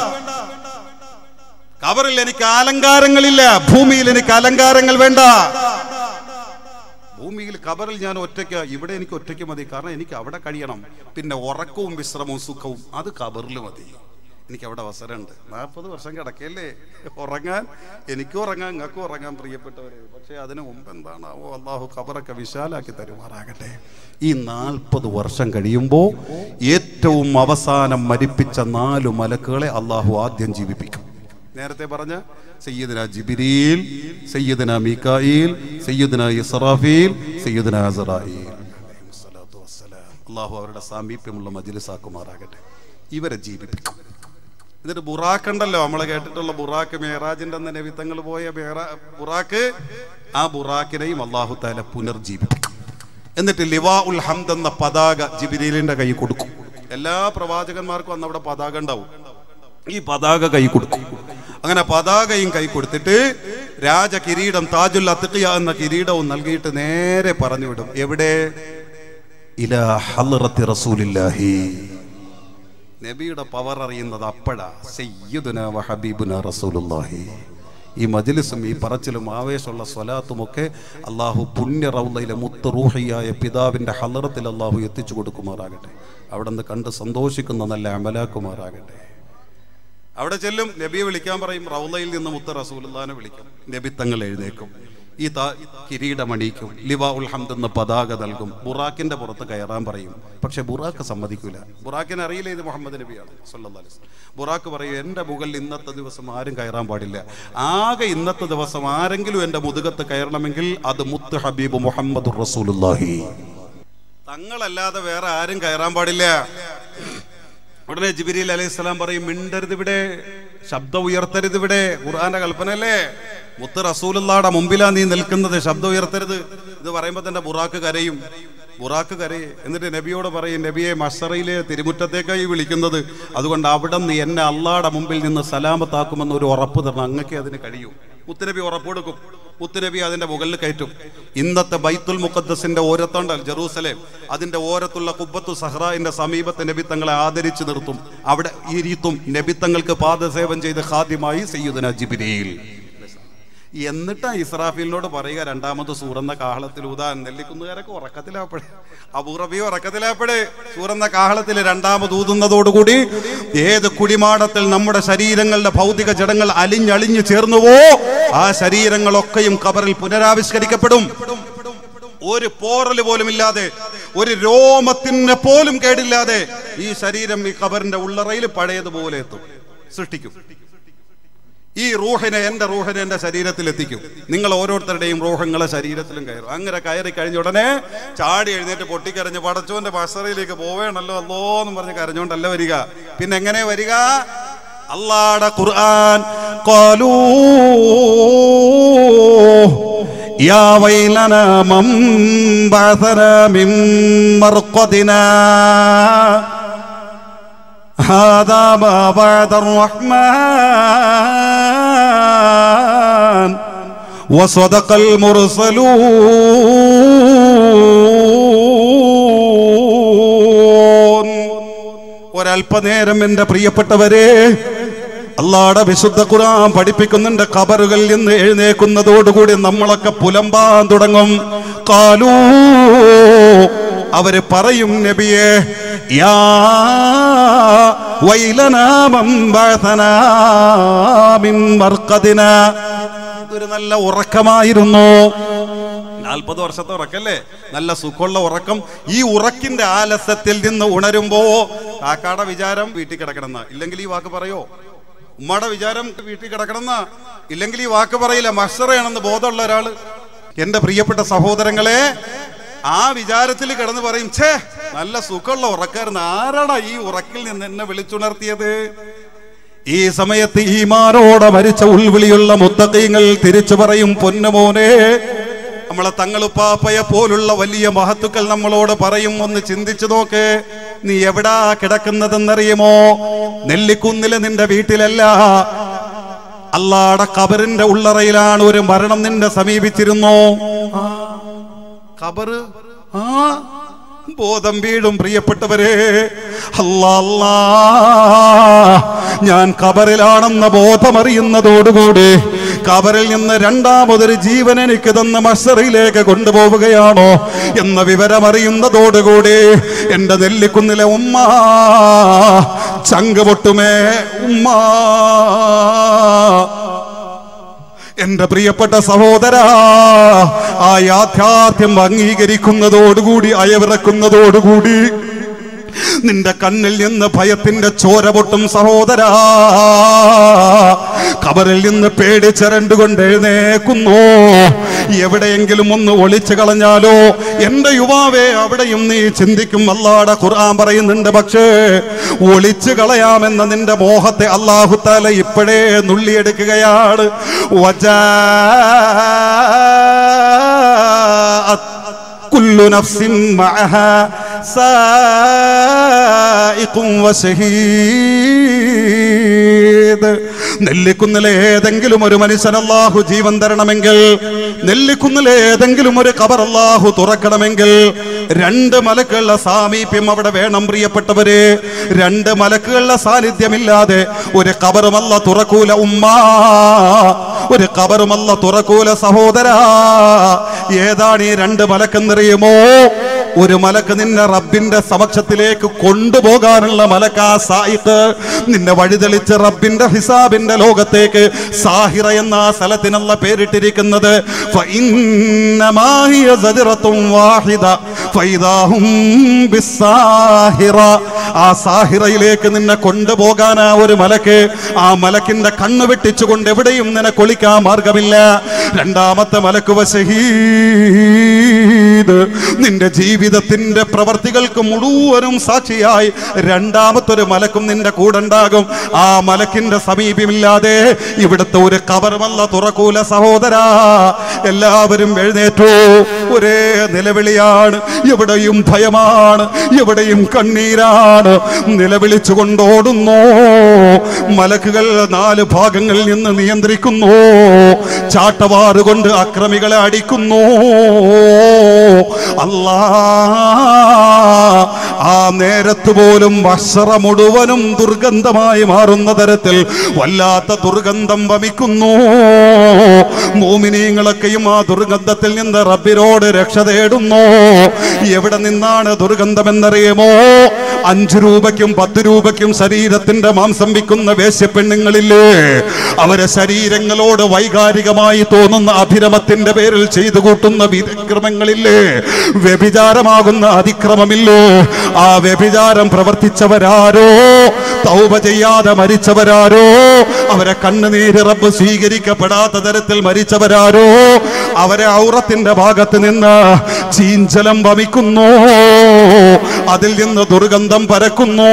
S1: ഖബറിൽ എനിക്ക് അലങ്കാരങ്ങളില്ല ഭൂമിയിൽ എനിക്ക് അലങ്കാരങ്ങൾ വേണ്ട ഭൂമിയിൽ ഖബറിൽ ഞാൻ ഒറ്റയ്ക്ക് ഇവിടെ എനിക്ക് ഒറ്റയ്ക്ക് മതി കാരണം എനിക്ക് അവിടെ കഴിയണം പിന്നെ ഉറക്കവും വിശ്രമവും സുഖവും അത് ഖബറിൽ മതി എനിക്ക് അവിടെ അവസരമുണ്ട് നാൽപ്പത് വർഷം കിടക്കല്ലേ ഉറങ്ങാൻ എനിക്കും ഉറങ്ങാൻ നിങ്ങൾക്കും ഉറങ്ങാൻ പ്രിയപ്പെട്ടവരെ പക്ഷേ അതിന് മുമ്പ് എന്താണാവോ അള്ളാഹു ഖബറൊക്കെ വിശാലാക്കി തരുമാറാകട്ടെ ഈ നാൽപ്പത് വർഷം കഴിയുമ്പോൾ ഏറ്റവും അവസാനം മരിപ്പിച്ച നാലു മലക്കുകളെ അള്ളാഹു ആദ്യം ജീവിപ്പിക്കും നേരത്തെ പറഞ്ഞ സയ്യിദന ജിബിരിൽ സയ്യിദന മീക്കായിൽ സയ്യിദന ഇസ്രാഫീൽ സയ്യിദന അസറായിൽ അള്ളാഹു അവരുടെ സാമീപ്യമുള്ള മജിലിസാക്കുമാറാകട്ടെ ഇവരെ ജീവിപ്പിക്കും എന്നിട്ട് ബുറാക്ക് ഉണ്ടല്ലോ നമ്മൾ കേട്ടിട്ടുള്ള ബുറാക്ക് മേറാജിന്റെ അന്ന് നബിത്തങ്ങൾ പോയ മേറാ ബുറാക്ക് ആ ബുറാക്കിനെയും അള്ളാഹു താല പുനർജീവിപ്പിക്കും എന്നിട്ട് ലിവാ ഉൽ ഹംദ് എന്ന പതാക ജിബിരിലിന്റെ കൈ കൊടുക്കും എല്ലാ പ്രവാചകന്മാർക്കും അന്ന് അവിടെ പതാക ഉണ്ടാവും ഈ പതാക കൈ കൊടുക്കും അങ്ങനെ പതാകയും കൈ കൊടുത്തിട്ട് രാജ കിരീടം താജുൽ അത്തിയ എന്ന കിരീടവും നൽകിയിട്ട് നേരെ പറഞ്ഞു വിടും എവിടെ ഇലാ ഹലറത്തി റസൂലില്ലാഹി നബിയുടെ പവർ അറിയുന്നത് അപ്പോഴാ സയ്യിദുന വ ഹബീബുന റസൂലുള്ളാഹി ഈ മജ്ലിസും ഈ പറച്ചിലും ആവേശമുള്ള സ്വലാത്തുമൊക്കെ അള്ളാഹു പുണ്യ റൗലയിലെ മുത്ത് റൂഹിയായ പിതാവിൻ്റെ ഹലറത്തിൽ അള്ളാഹു എത്തിച്ചു കൊടുക്കുമാറാകട്ടെ അവിടെ നിന്ന് കണ്ട് സന്തോഷിക്കുന്ന നല്ല അമലാക്കുമാറാകട്ടെ അവിടെ ചെല്ലും നബിയെ വിളിക്കാൻ പറയും റൗലയിൽ നിന്ന് മുത്ത റസൂലുള്ളാനെ വിളിക്കും നബി തങ്ങൾ എഴുന്നേക്കും ഈ താ കിരീടമണിയിക്കും ലിവാ ഉൽ ഹംദ് എന്ന പതാക നൽകും ബുറാക്കിന്റെ പുറത്ത് കയറാൻ പറയും പക്ഷെ ബുറാക്ക് സമ്മതിക്കൂല ബുറാക്കിനെ അറിയില്ല ഇത് മുഹമ്മദ് നബിയാണ് സല്ലല്ലാഹു അലൈഹി വസല്ലം. ബുറാക്ക് പറയും എൻ്റെ മുകളിൽ ഇന്നത്തെ ദിവസം ആരും കയറാൻ പാടില്ല ആകെ ഇന്നത്തെ ദിവസം ആരെങ്കിലും എൻ്റെ മുതുകത്ത് കയറണമെങ്കിൽ അത് മുത്ത് ഹബീബ് മുഹമ്മദ് റസൂലുള്ളാഹി തങ്ങളല്ലാതെ വേറെ ആരും കയറാൻ പാടില്ല ഉടനെ ജിബിരിൽ അലൈഹി സ്വലാം പറയും മിണ്ടരുത് ഇവിടെ ശബ്ദം ഉയർത്തരുത് ഇവിടെ ഖുർആന്റെ കൽപ്പനയല്ലേ മുത്ത് റസൂലുള്ളാടെ മുമ്പിലാ നീ നിൽക്കുന്നത് ശബ്ദം ഉയർത്തരുത് ഇത് പറയുമ്പോൾ തന്നെ ബുറാക്ക് കരയും ബുറാക്ക് കരയെ എന്നിട്ട് നബിയോട് പറയും നബിയെ മഷറയിലെ തിരുമുറ്റത്തേക്കായി വിളിക്കുന്നത് അതുകൊണ്ട് അവിടെ നിന്ന് എന്നെ അള്ളാടെ മുമ്പിൽ നിന്ന് സലാമത്താക്കുമെന്ന് ഒരു ഉറപ്പ് തരണം അങ്ങക്ക് അതിന് കഴിയും മുത്തുനബി ഉറപ്പെടുക്കും മുത്തുനബി അതിന്റെ മുകളിൽ കയറ്റും ഇന്നത്തെ ബൈത്തുൽ മുഖദ്ദസിന്റെ ഓരത്തുണ്ടൽ ജെറൂസലേം അതിന്റെ ഓരത്തുള്ള കുബ്ബത്തു സഹ്റായിന്റെ സമീപത്തെ നബി തങ്ങളെ ആദരിച്ചു നിർത്തും അവിടെ ഇരുത്തും നബി തങ്ങൾക്ക് പാദസേവം ചെയ്ത് ഖാദ്യമായി സയ്യുദന ജിബിരിയിൽ എന്നിട്ടാ ഇസ്രാഫീലിനോട് പറയുക രണ്ടാമത് സൂറന്ന കാഹളത്തിൽ ഊതാൻ നെല്ലിക്കുന്നുകാരൊക്കെ ഉറക്കത്തിലാപ്പഴേ അബൂറബി ഉറക്കത്തിലാപ്പഴേ സൂറന്ന കാഹളത്തിൽ രണ്ടാമത് ഊതുന്നതോടുകൂടി ഏത് കുടിമാടത്തിൽ നമ്മുടെ ശരീരങ്ങളുടെ ഭൗതിക ജഡങ്ങൾ അലിഞ്ഞളിഞ്ഞു ചേർന്നുവോ ആ ശരീരങ്ങളൊക്കെയും കബറിൽ പുനരാവിഷ്കരിക്കപ്പെടും ഒരു പോറൽ പോലും ഇല്ലാതെ ഒരു രോമത്തിന് പോലും കേടില്ലാതെ ഈ ശരീരം ഈ കബറിന്റെ ഉള്ളറയിൽ പഴയതുപോലെ എത്തും സൃഷ്ടിക്കും ഈ റൂഹിനെ എൻ്റെ റൂഹിനെ എൻ്റെ ശരീരത്തിൽ എത്തിക്കും നിങ്ങൾ ഓരോരുത്തരുടെയും റൂഹങ്ങളെ ശരീരത്തിലും കയറും അങ്ങനെ കയറി കഴിഞ്ഞ ഉടനെ ചാടി എഴുന്നേറ്റ് പൊട്ടിക്കരഞ്ഞ് പടച്ചോന്റെ ബസറയിലേക്ക് പോവേണല്ലോ അല്ലോ എന്ന് പറഞ്ഞ് കരഞ്ഞോണ്ടല്ല വരിക പിന്നെ എങ്ങനെ വരിക അള്ളാടെ ഖുർആൻ ഖാലൂ യാ വൈലനാ മൻ ബഅസനാ മിൻ മർഖദിനാ هذا ما بعد الرحمن وصدق المرسلون ഒരല്പനേരം എൻ്റെ പ്രിയപ്പെട്ടവരെ അള്ളാടെ വിശുദ്ധ ഖുർആൻ പഠിപ്പിക്കുന്നുണ്ട് ഖബറുകളിൽ നിന്ന് എഴുന്നേക്കുന്നതോടുകൂടി നമ്മളൊക്കെ പുലമ്പാൻ തുടങ്ങും കാലൂ അവര് പറയും നബിയെ യാ വൈലനാ മൻ ബഅസനാ മിൻ മർഖദിനാ ഇതൊരു നല്ല ഉറക്കമായിരുന്നു നാൽപ്പത് വർഷത്തെ ഉറക്കല്ലേ നല്ല സുഖമുള്ള ഉറക്കം ഈ ഉറക്കിന്റെ ആലസ്യത്തിൽ നിന്ന് ഉണരുമ്പോ കാക്കാടെ വിചാരം വീട്ടിൽ കിടക്കണമെന്ന ഇല്ലെങ്കിൽ ഈ വാക്ക് പറയോ ഉമ്മയുടെ വിചാരം വീട്ടിൽ കിടക്കണമെന്ന ഇല്ലെങ്കിൽ ഈ വാക്ക് പറയില്ല മഷറയാണെന്ന് ബോധമുള്ള ഒരാള് എന്റെ പ്രിയപ്പെട്ട സഹോദരങ്ങളെ ആ വിചാരത്തിൽ കിടന്ന് പറയും ഛേ നല്ല സുഖമുള്ള ഉറക്കായിരുന്നു ആരാടാ ഈ ഉറക്കിൽ നിന്ന് എന്നെ വിളിച്ചുണർത്തിയത് ഈ സമയത്ത് ഈമാനോടെ മരിച്ച ഉൾവിളിയുള്ള മുത്തക്കീങ്ങൾ തിരിച്ചു പറയും പൊന്നുമോനെ നമ്മളെ തങ്ങളുപ്പാപ്പയെ പോലുള്ള വലിയ മഹത്തുക്കൾ നമ്മളോട് പറയും ഒന്ന് ചിന്തിച്ചു നോക്ക് നീ എവിടാ കിടക്കുന്നതെന്നറിയുമോ നെല്ലിക്കുന്നില് നിന്റെ വീട്ടിലല്ല അള്ളാടെ കബറിന്റെ ഉള്ളറയിലാണ് ഒരു മരണം നിന്നെ സമീപിച്ചിരുന്നോ ആ, കബറ് ആ ബോധം വീടും പ്രിയപ്പെട്ടവരെ അല്ലാ അല്ലാ ഞാൻ കബറിലാണെന്ന ബോധമറിയുന്നതോടുകൂടി കബറിൽ നിന്ന് രണ്ടാമതൊരു ജീവൻ എനിക്ക് തന്ന മഷറിയിലേക്ക് കൊണ്ടുപോവുകയാണോ എന്ന വിവരമറിയുന്നതോടുകൂടി എന്റെ നെല്ലിക്കുന്നിലെ ഉമ്മ ചങ്ക് പൊട്ടുമേ ഉമ്മ എന്റെ പ്രിയപ്പെട്ട സഹോദര ആ യാഥാർത്ഥ്യം അംഗീകരിക്കുന്നതോടുകൂടി അയവിറക്കുന്നതോടുകൂടി നിന്റെ കണ്ണിൽ നിന്ന് ഭയത്തിന്റെ ചോര പൊട്ടും സഹോദര കബറിൽ നിന്ന് പേടിച്ചരണ്ടുകൊണ്ട് എഴുന്നേക്കുന്നു എവിടെയെങ്കിലും ഒന്ന് ഒളിച്ചു കളഞ്ഞാലോ എന്റെ യുവാവേ അവിടെയും നീ ചിന്തിക്കും അല്ലാടെ ഖുർആൻ പറയുന്നുണ്ട് പക്ഷേ ഒളിച്ചു കളയാമെന്ന നിന്റെ മോഹത്തെ അള്ളാഹുത്താല ഇപ്പോഴേ നുള്ളിയെടുക്കുകയാണ് വജാ كل نفس معها سائق وشهيد
S2: നെല്ലിക്കുന്നിലെ ഏതെങ്കിലും ഒരു മനുഷ്യൻ അല്ലാഹു ജീവൻ തരണമെങ്കിൽ നെല്ലിക്കുന്നിലെ ഏതെങ്കിലും ഒരു കബർ അല്ലാഹു തുറക്കണമെങ്കിൽ രണ്ട് മലക്കുകളുടെ സാമീപ്യം അവിടെ വേണം പ്രിയപ്പെട്ടവരെ രണ്ട് മലക്കുകളുടെ സാന്നിധ്യമില്ലാതെ ഒരു കബറുമല്ല തുറക്കൂല ഉമ്മ ഒരു കബറുമല്ല തുറക്കൂല സഹോദര ഏതാണ് ഈ രണ്ട് മലക്കെന്നറിയുമോ ഒരു മലക്ക് നിന്നെ റബ്ബിന്റെ സമക്ഷത്തിലേക്ക് കൊണ്ടുപോകാനുള്ള മലക്ക സായിത്ത് നിന്നെ വഴിതെളിച്ച് റബ്ബിന്റെ ഹിസാബിന്റെ ലോകത്തേക്ക് സാഹിറ എന്ന ആ സ്ഥലത്തിനുള്ള പേരിട്ടിരിക്കുന്നത് فإنما هي زجرة واحدة فإذا هم بالساهرة. ആ സാഹിറയിലേക്ക് നിന്നെ കൊണ്ടുപോകാൻ ആ ഒരു മലക്ക് ആ മലക്കിന്റെ കണ്ണ് വെട്ടിച്ചുകൊണ്ട് എവിടെയും നിനക്ക് ഒളിക്കാൻ മാർഗമില്ല രണ്ടാമത്തെ മലക്ക് വശഹീദ് നിന്റെ ജീവിതത്തിന്റെ പ്രവർത്തികൾക്ക് മുഴുവനും സാക്ഷിയായി രണ്ടാമത്തൊരു മലക്കും നിന്റെ കൂടെ ഉണ്ടാകും ആ മലക്കിന്റെ സമീപമില്ലാതെ ഇവിടുത്തെ ഒരു കബറുമല്ല തുറക്കൂല സഹോദര എല്ലാവരും എഴുന്നേറ്റു ഒരേ നിലവിളിയാണ് എവിടെയും ഭയമാണ് എവിടെയും കണ്ണീരാണ് നിലവിളിച്ചു കൊണ്ടോടുന്നു മലക്കുകൾ നാല് ഭാഗങ്ങളിൽ നിന്ന് നിയന്ത്രിക്കുന്നു ചാട്ടവാറ് കൊണ്ട് അക്രമികളെ അടിക്കുന്നു അല്ലാ ആ നേരത്ത് പോലും വഷറ മുഴുവനും ദുർഗന്ധമായി മാറുന്ന തരത്തിൽ വല്ലാത്ത ദുർഗന്ധം വമിക്കുന്നു മോമിനീങ്ങളൊക്കെയും ആ ദുർഗന്ധത്തിൽ നിന്ന് റബ്ബിനോട് രക്ഷ തേടുന്നു എവിടെ നിന്നാണ് ദുർഗന്ധമെന്നറിയുമോ അഞ്ചു രൂപയ്ക്കും പത്ത് രൂപയ്ക്കും ശരീരത്തിന്റെ മാംസം വിൽക്കുന്ന വേശ്യപ്പെണ്ണുങ്ങളില്ലേ അവരെ ശരീരങ്ങളോട് വൈകാരികമായി തോന്നുന്ന അഭിരമത്തിന്റെ പേരിൽ ചെയ്തു കൂട്ടുന്ന വിക്രമങ്ങളില്ലേ വ്യഭിചാരമാകുന്ന അതിക്രമമില്ലേ ആ വ്യഭിചാരം പ്രവർത്തിച്ചവരാരോ തൗബ ചെയ്യാതെ മരിച്ചവരാരോ അവരെ കണ്ണുനീര് റബ്ബ് സ്വീകരിക്കപ്പെടാത്ത തരത്തിൽ മരിച്ചവരാരോ അവരെ ഔറത്തിന്റെ ഭാഗത്ത് നിന്ന് ചീഞ്ചലം വമിക്കുന്നു അതിൽ നിന്ന് ദുർഗന്ധം പരക്കുന്നു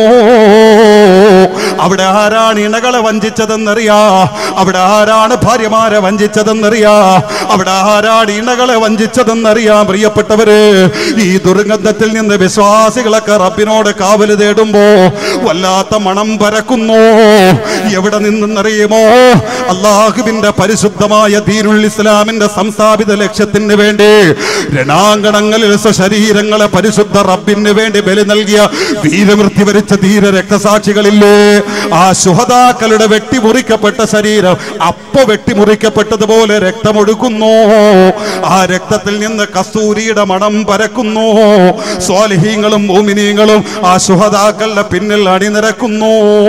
S2: അവിടെ ആരാണ് ഇണകളെ വഞ്ചിച്ചതെന്നറിയാ അവിടെ ആരാണ് ഭാര്യമാരെ വഞ്ചിച്ചതെന്നറിയാ അവിടെ ആരാണ് ഇണകളെ വഞ്ചിച്ചതെന്നറിയാ പ്രിയപ്പെട്ടവര് ഈ ദുർഗന്ധത്തിൽ നിന്ന് വിശ്വാസികളൊക്കെ റബ്ബിനോട് കാവല് തേടുമ്പോ വല്ലാത്ത മണം പരക്കുന്നു എവിടെ നിന്നെന്നറിയുമോ അള്ളാഹുവിന്റെ പരിശുദ്ധമായ ദീനുൽ ഇസ്ലാമിന്റെ സംസ്ഥാപിത ലക്ഷ്യത്തിന് വേണ്ടി രണാങ്കണങ്ങളിൽ ശരീരങ്ങളെ പരിശുദ്ധ റബ്ബിന് വേണ്ടി ബലി നൽകിയ വീരമൃത്യു വരിച്ച ധീര രക്തസാക്ഷികളില്ലേ ആ ശുഹതാക്കളുടെ വെട്ടിമുറിക്കപ്പെട്ട ശരീരം അപ്പൊ വെട്ടിമുറിക്കപ്പെട്ടതുപോലെ രക്തമൊഴുക്കുന്നു ആ രക്തത്തിൽ നിന്ന് കസ്തൂരിയുടെ മണം പരക്കുന്നു സ്വാലിഹീങ്ങളും മോമിനീങ്ങളും ആ ശുഹതാക്കളുടെ പിന്നിൽ അണിനിരക്കുന്നു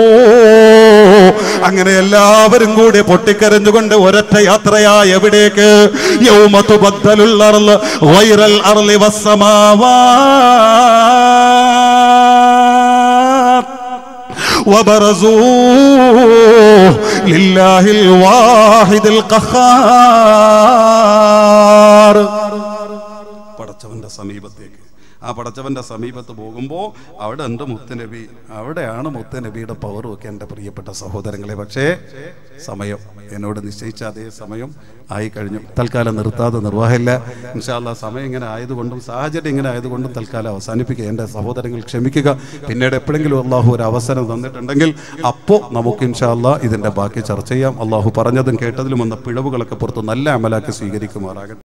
S2: അങ്ങനെ എല്ലാവരും കൂടി പൊട്ടിക്കരഞ്ഞുകൊണ്ട് ഒരൊറ്റ യാത്രയായി എവിടേക്ക് യൗമത്തു ബദ്ദലുൽ അർള് വൈറൽ അർളി വസ്സമാവാത്ത് وبرزوا لله الواحد القهار പടച്ചവന്റെ സമീപത്തേക്ക് ആ പടച്ചവന്റെ സമീപത്ത് പോകുമ്പോൾ അവിടെ ഉണ്ട് മുത്തനബി അവിടെയാണ് മുത്തനബിയുടെ പവറും ഒക്കെ എൻ്റെ പ്രിയപ്പെട്ട സഹോദരങ്ങളെ പക്ഷേ സമയം എന്നോട് നിശ്ചയിച്ച അതേ സമയം ആയി കഴിഞ്ഞു തൽക്കാലം നിർത്താതെ നിർവാഹമില്ല ഇൻഷാല്ല സമയം ഇങ്ങനെ ആയതുകൊണ്ടും സാഹചര്യം ഇങ്ങനെ ആയതുകൊണ്ടും തൽക്കാലം അവസാനിപ്പിക്കുക എൻ്റെ സഹോദരങ്ങൾ ക്ഷമിക്കുക പിന്നീട് എപ്പോഴെങ്കിലും അള്ളാഹു ഒരു അവസരം തന്നിട്ടുണ്ടെങ്കിൽ അപ്പോൾ നമുക്ക് ഇൻഷാല്ല ഇതിൻ്റെ ബാക്കി ചർച്ച ചെയ്യാം അള്ളാഹു പറഞ്ഞതും കേട്ടതിലും വന്ന പിഴവുകളൊക്കെ പുറത്ത് നല്ല അമലാക്കി സ്വീകരിക്കുമാറാകട്ടെ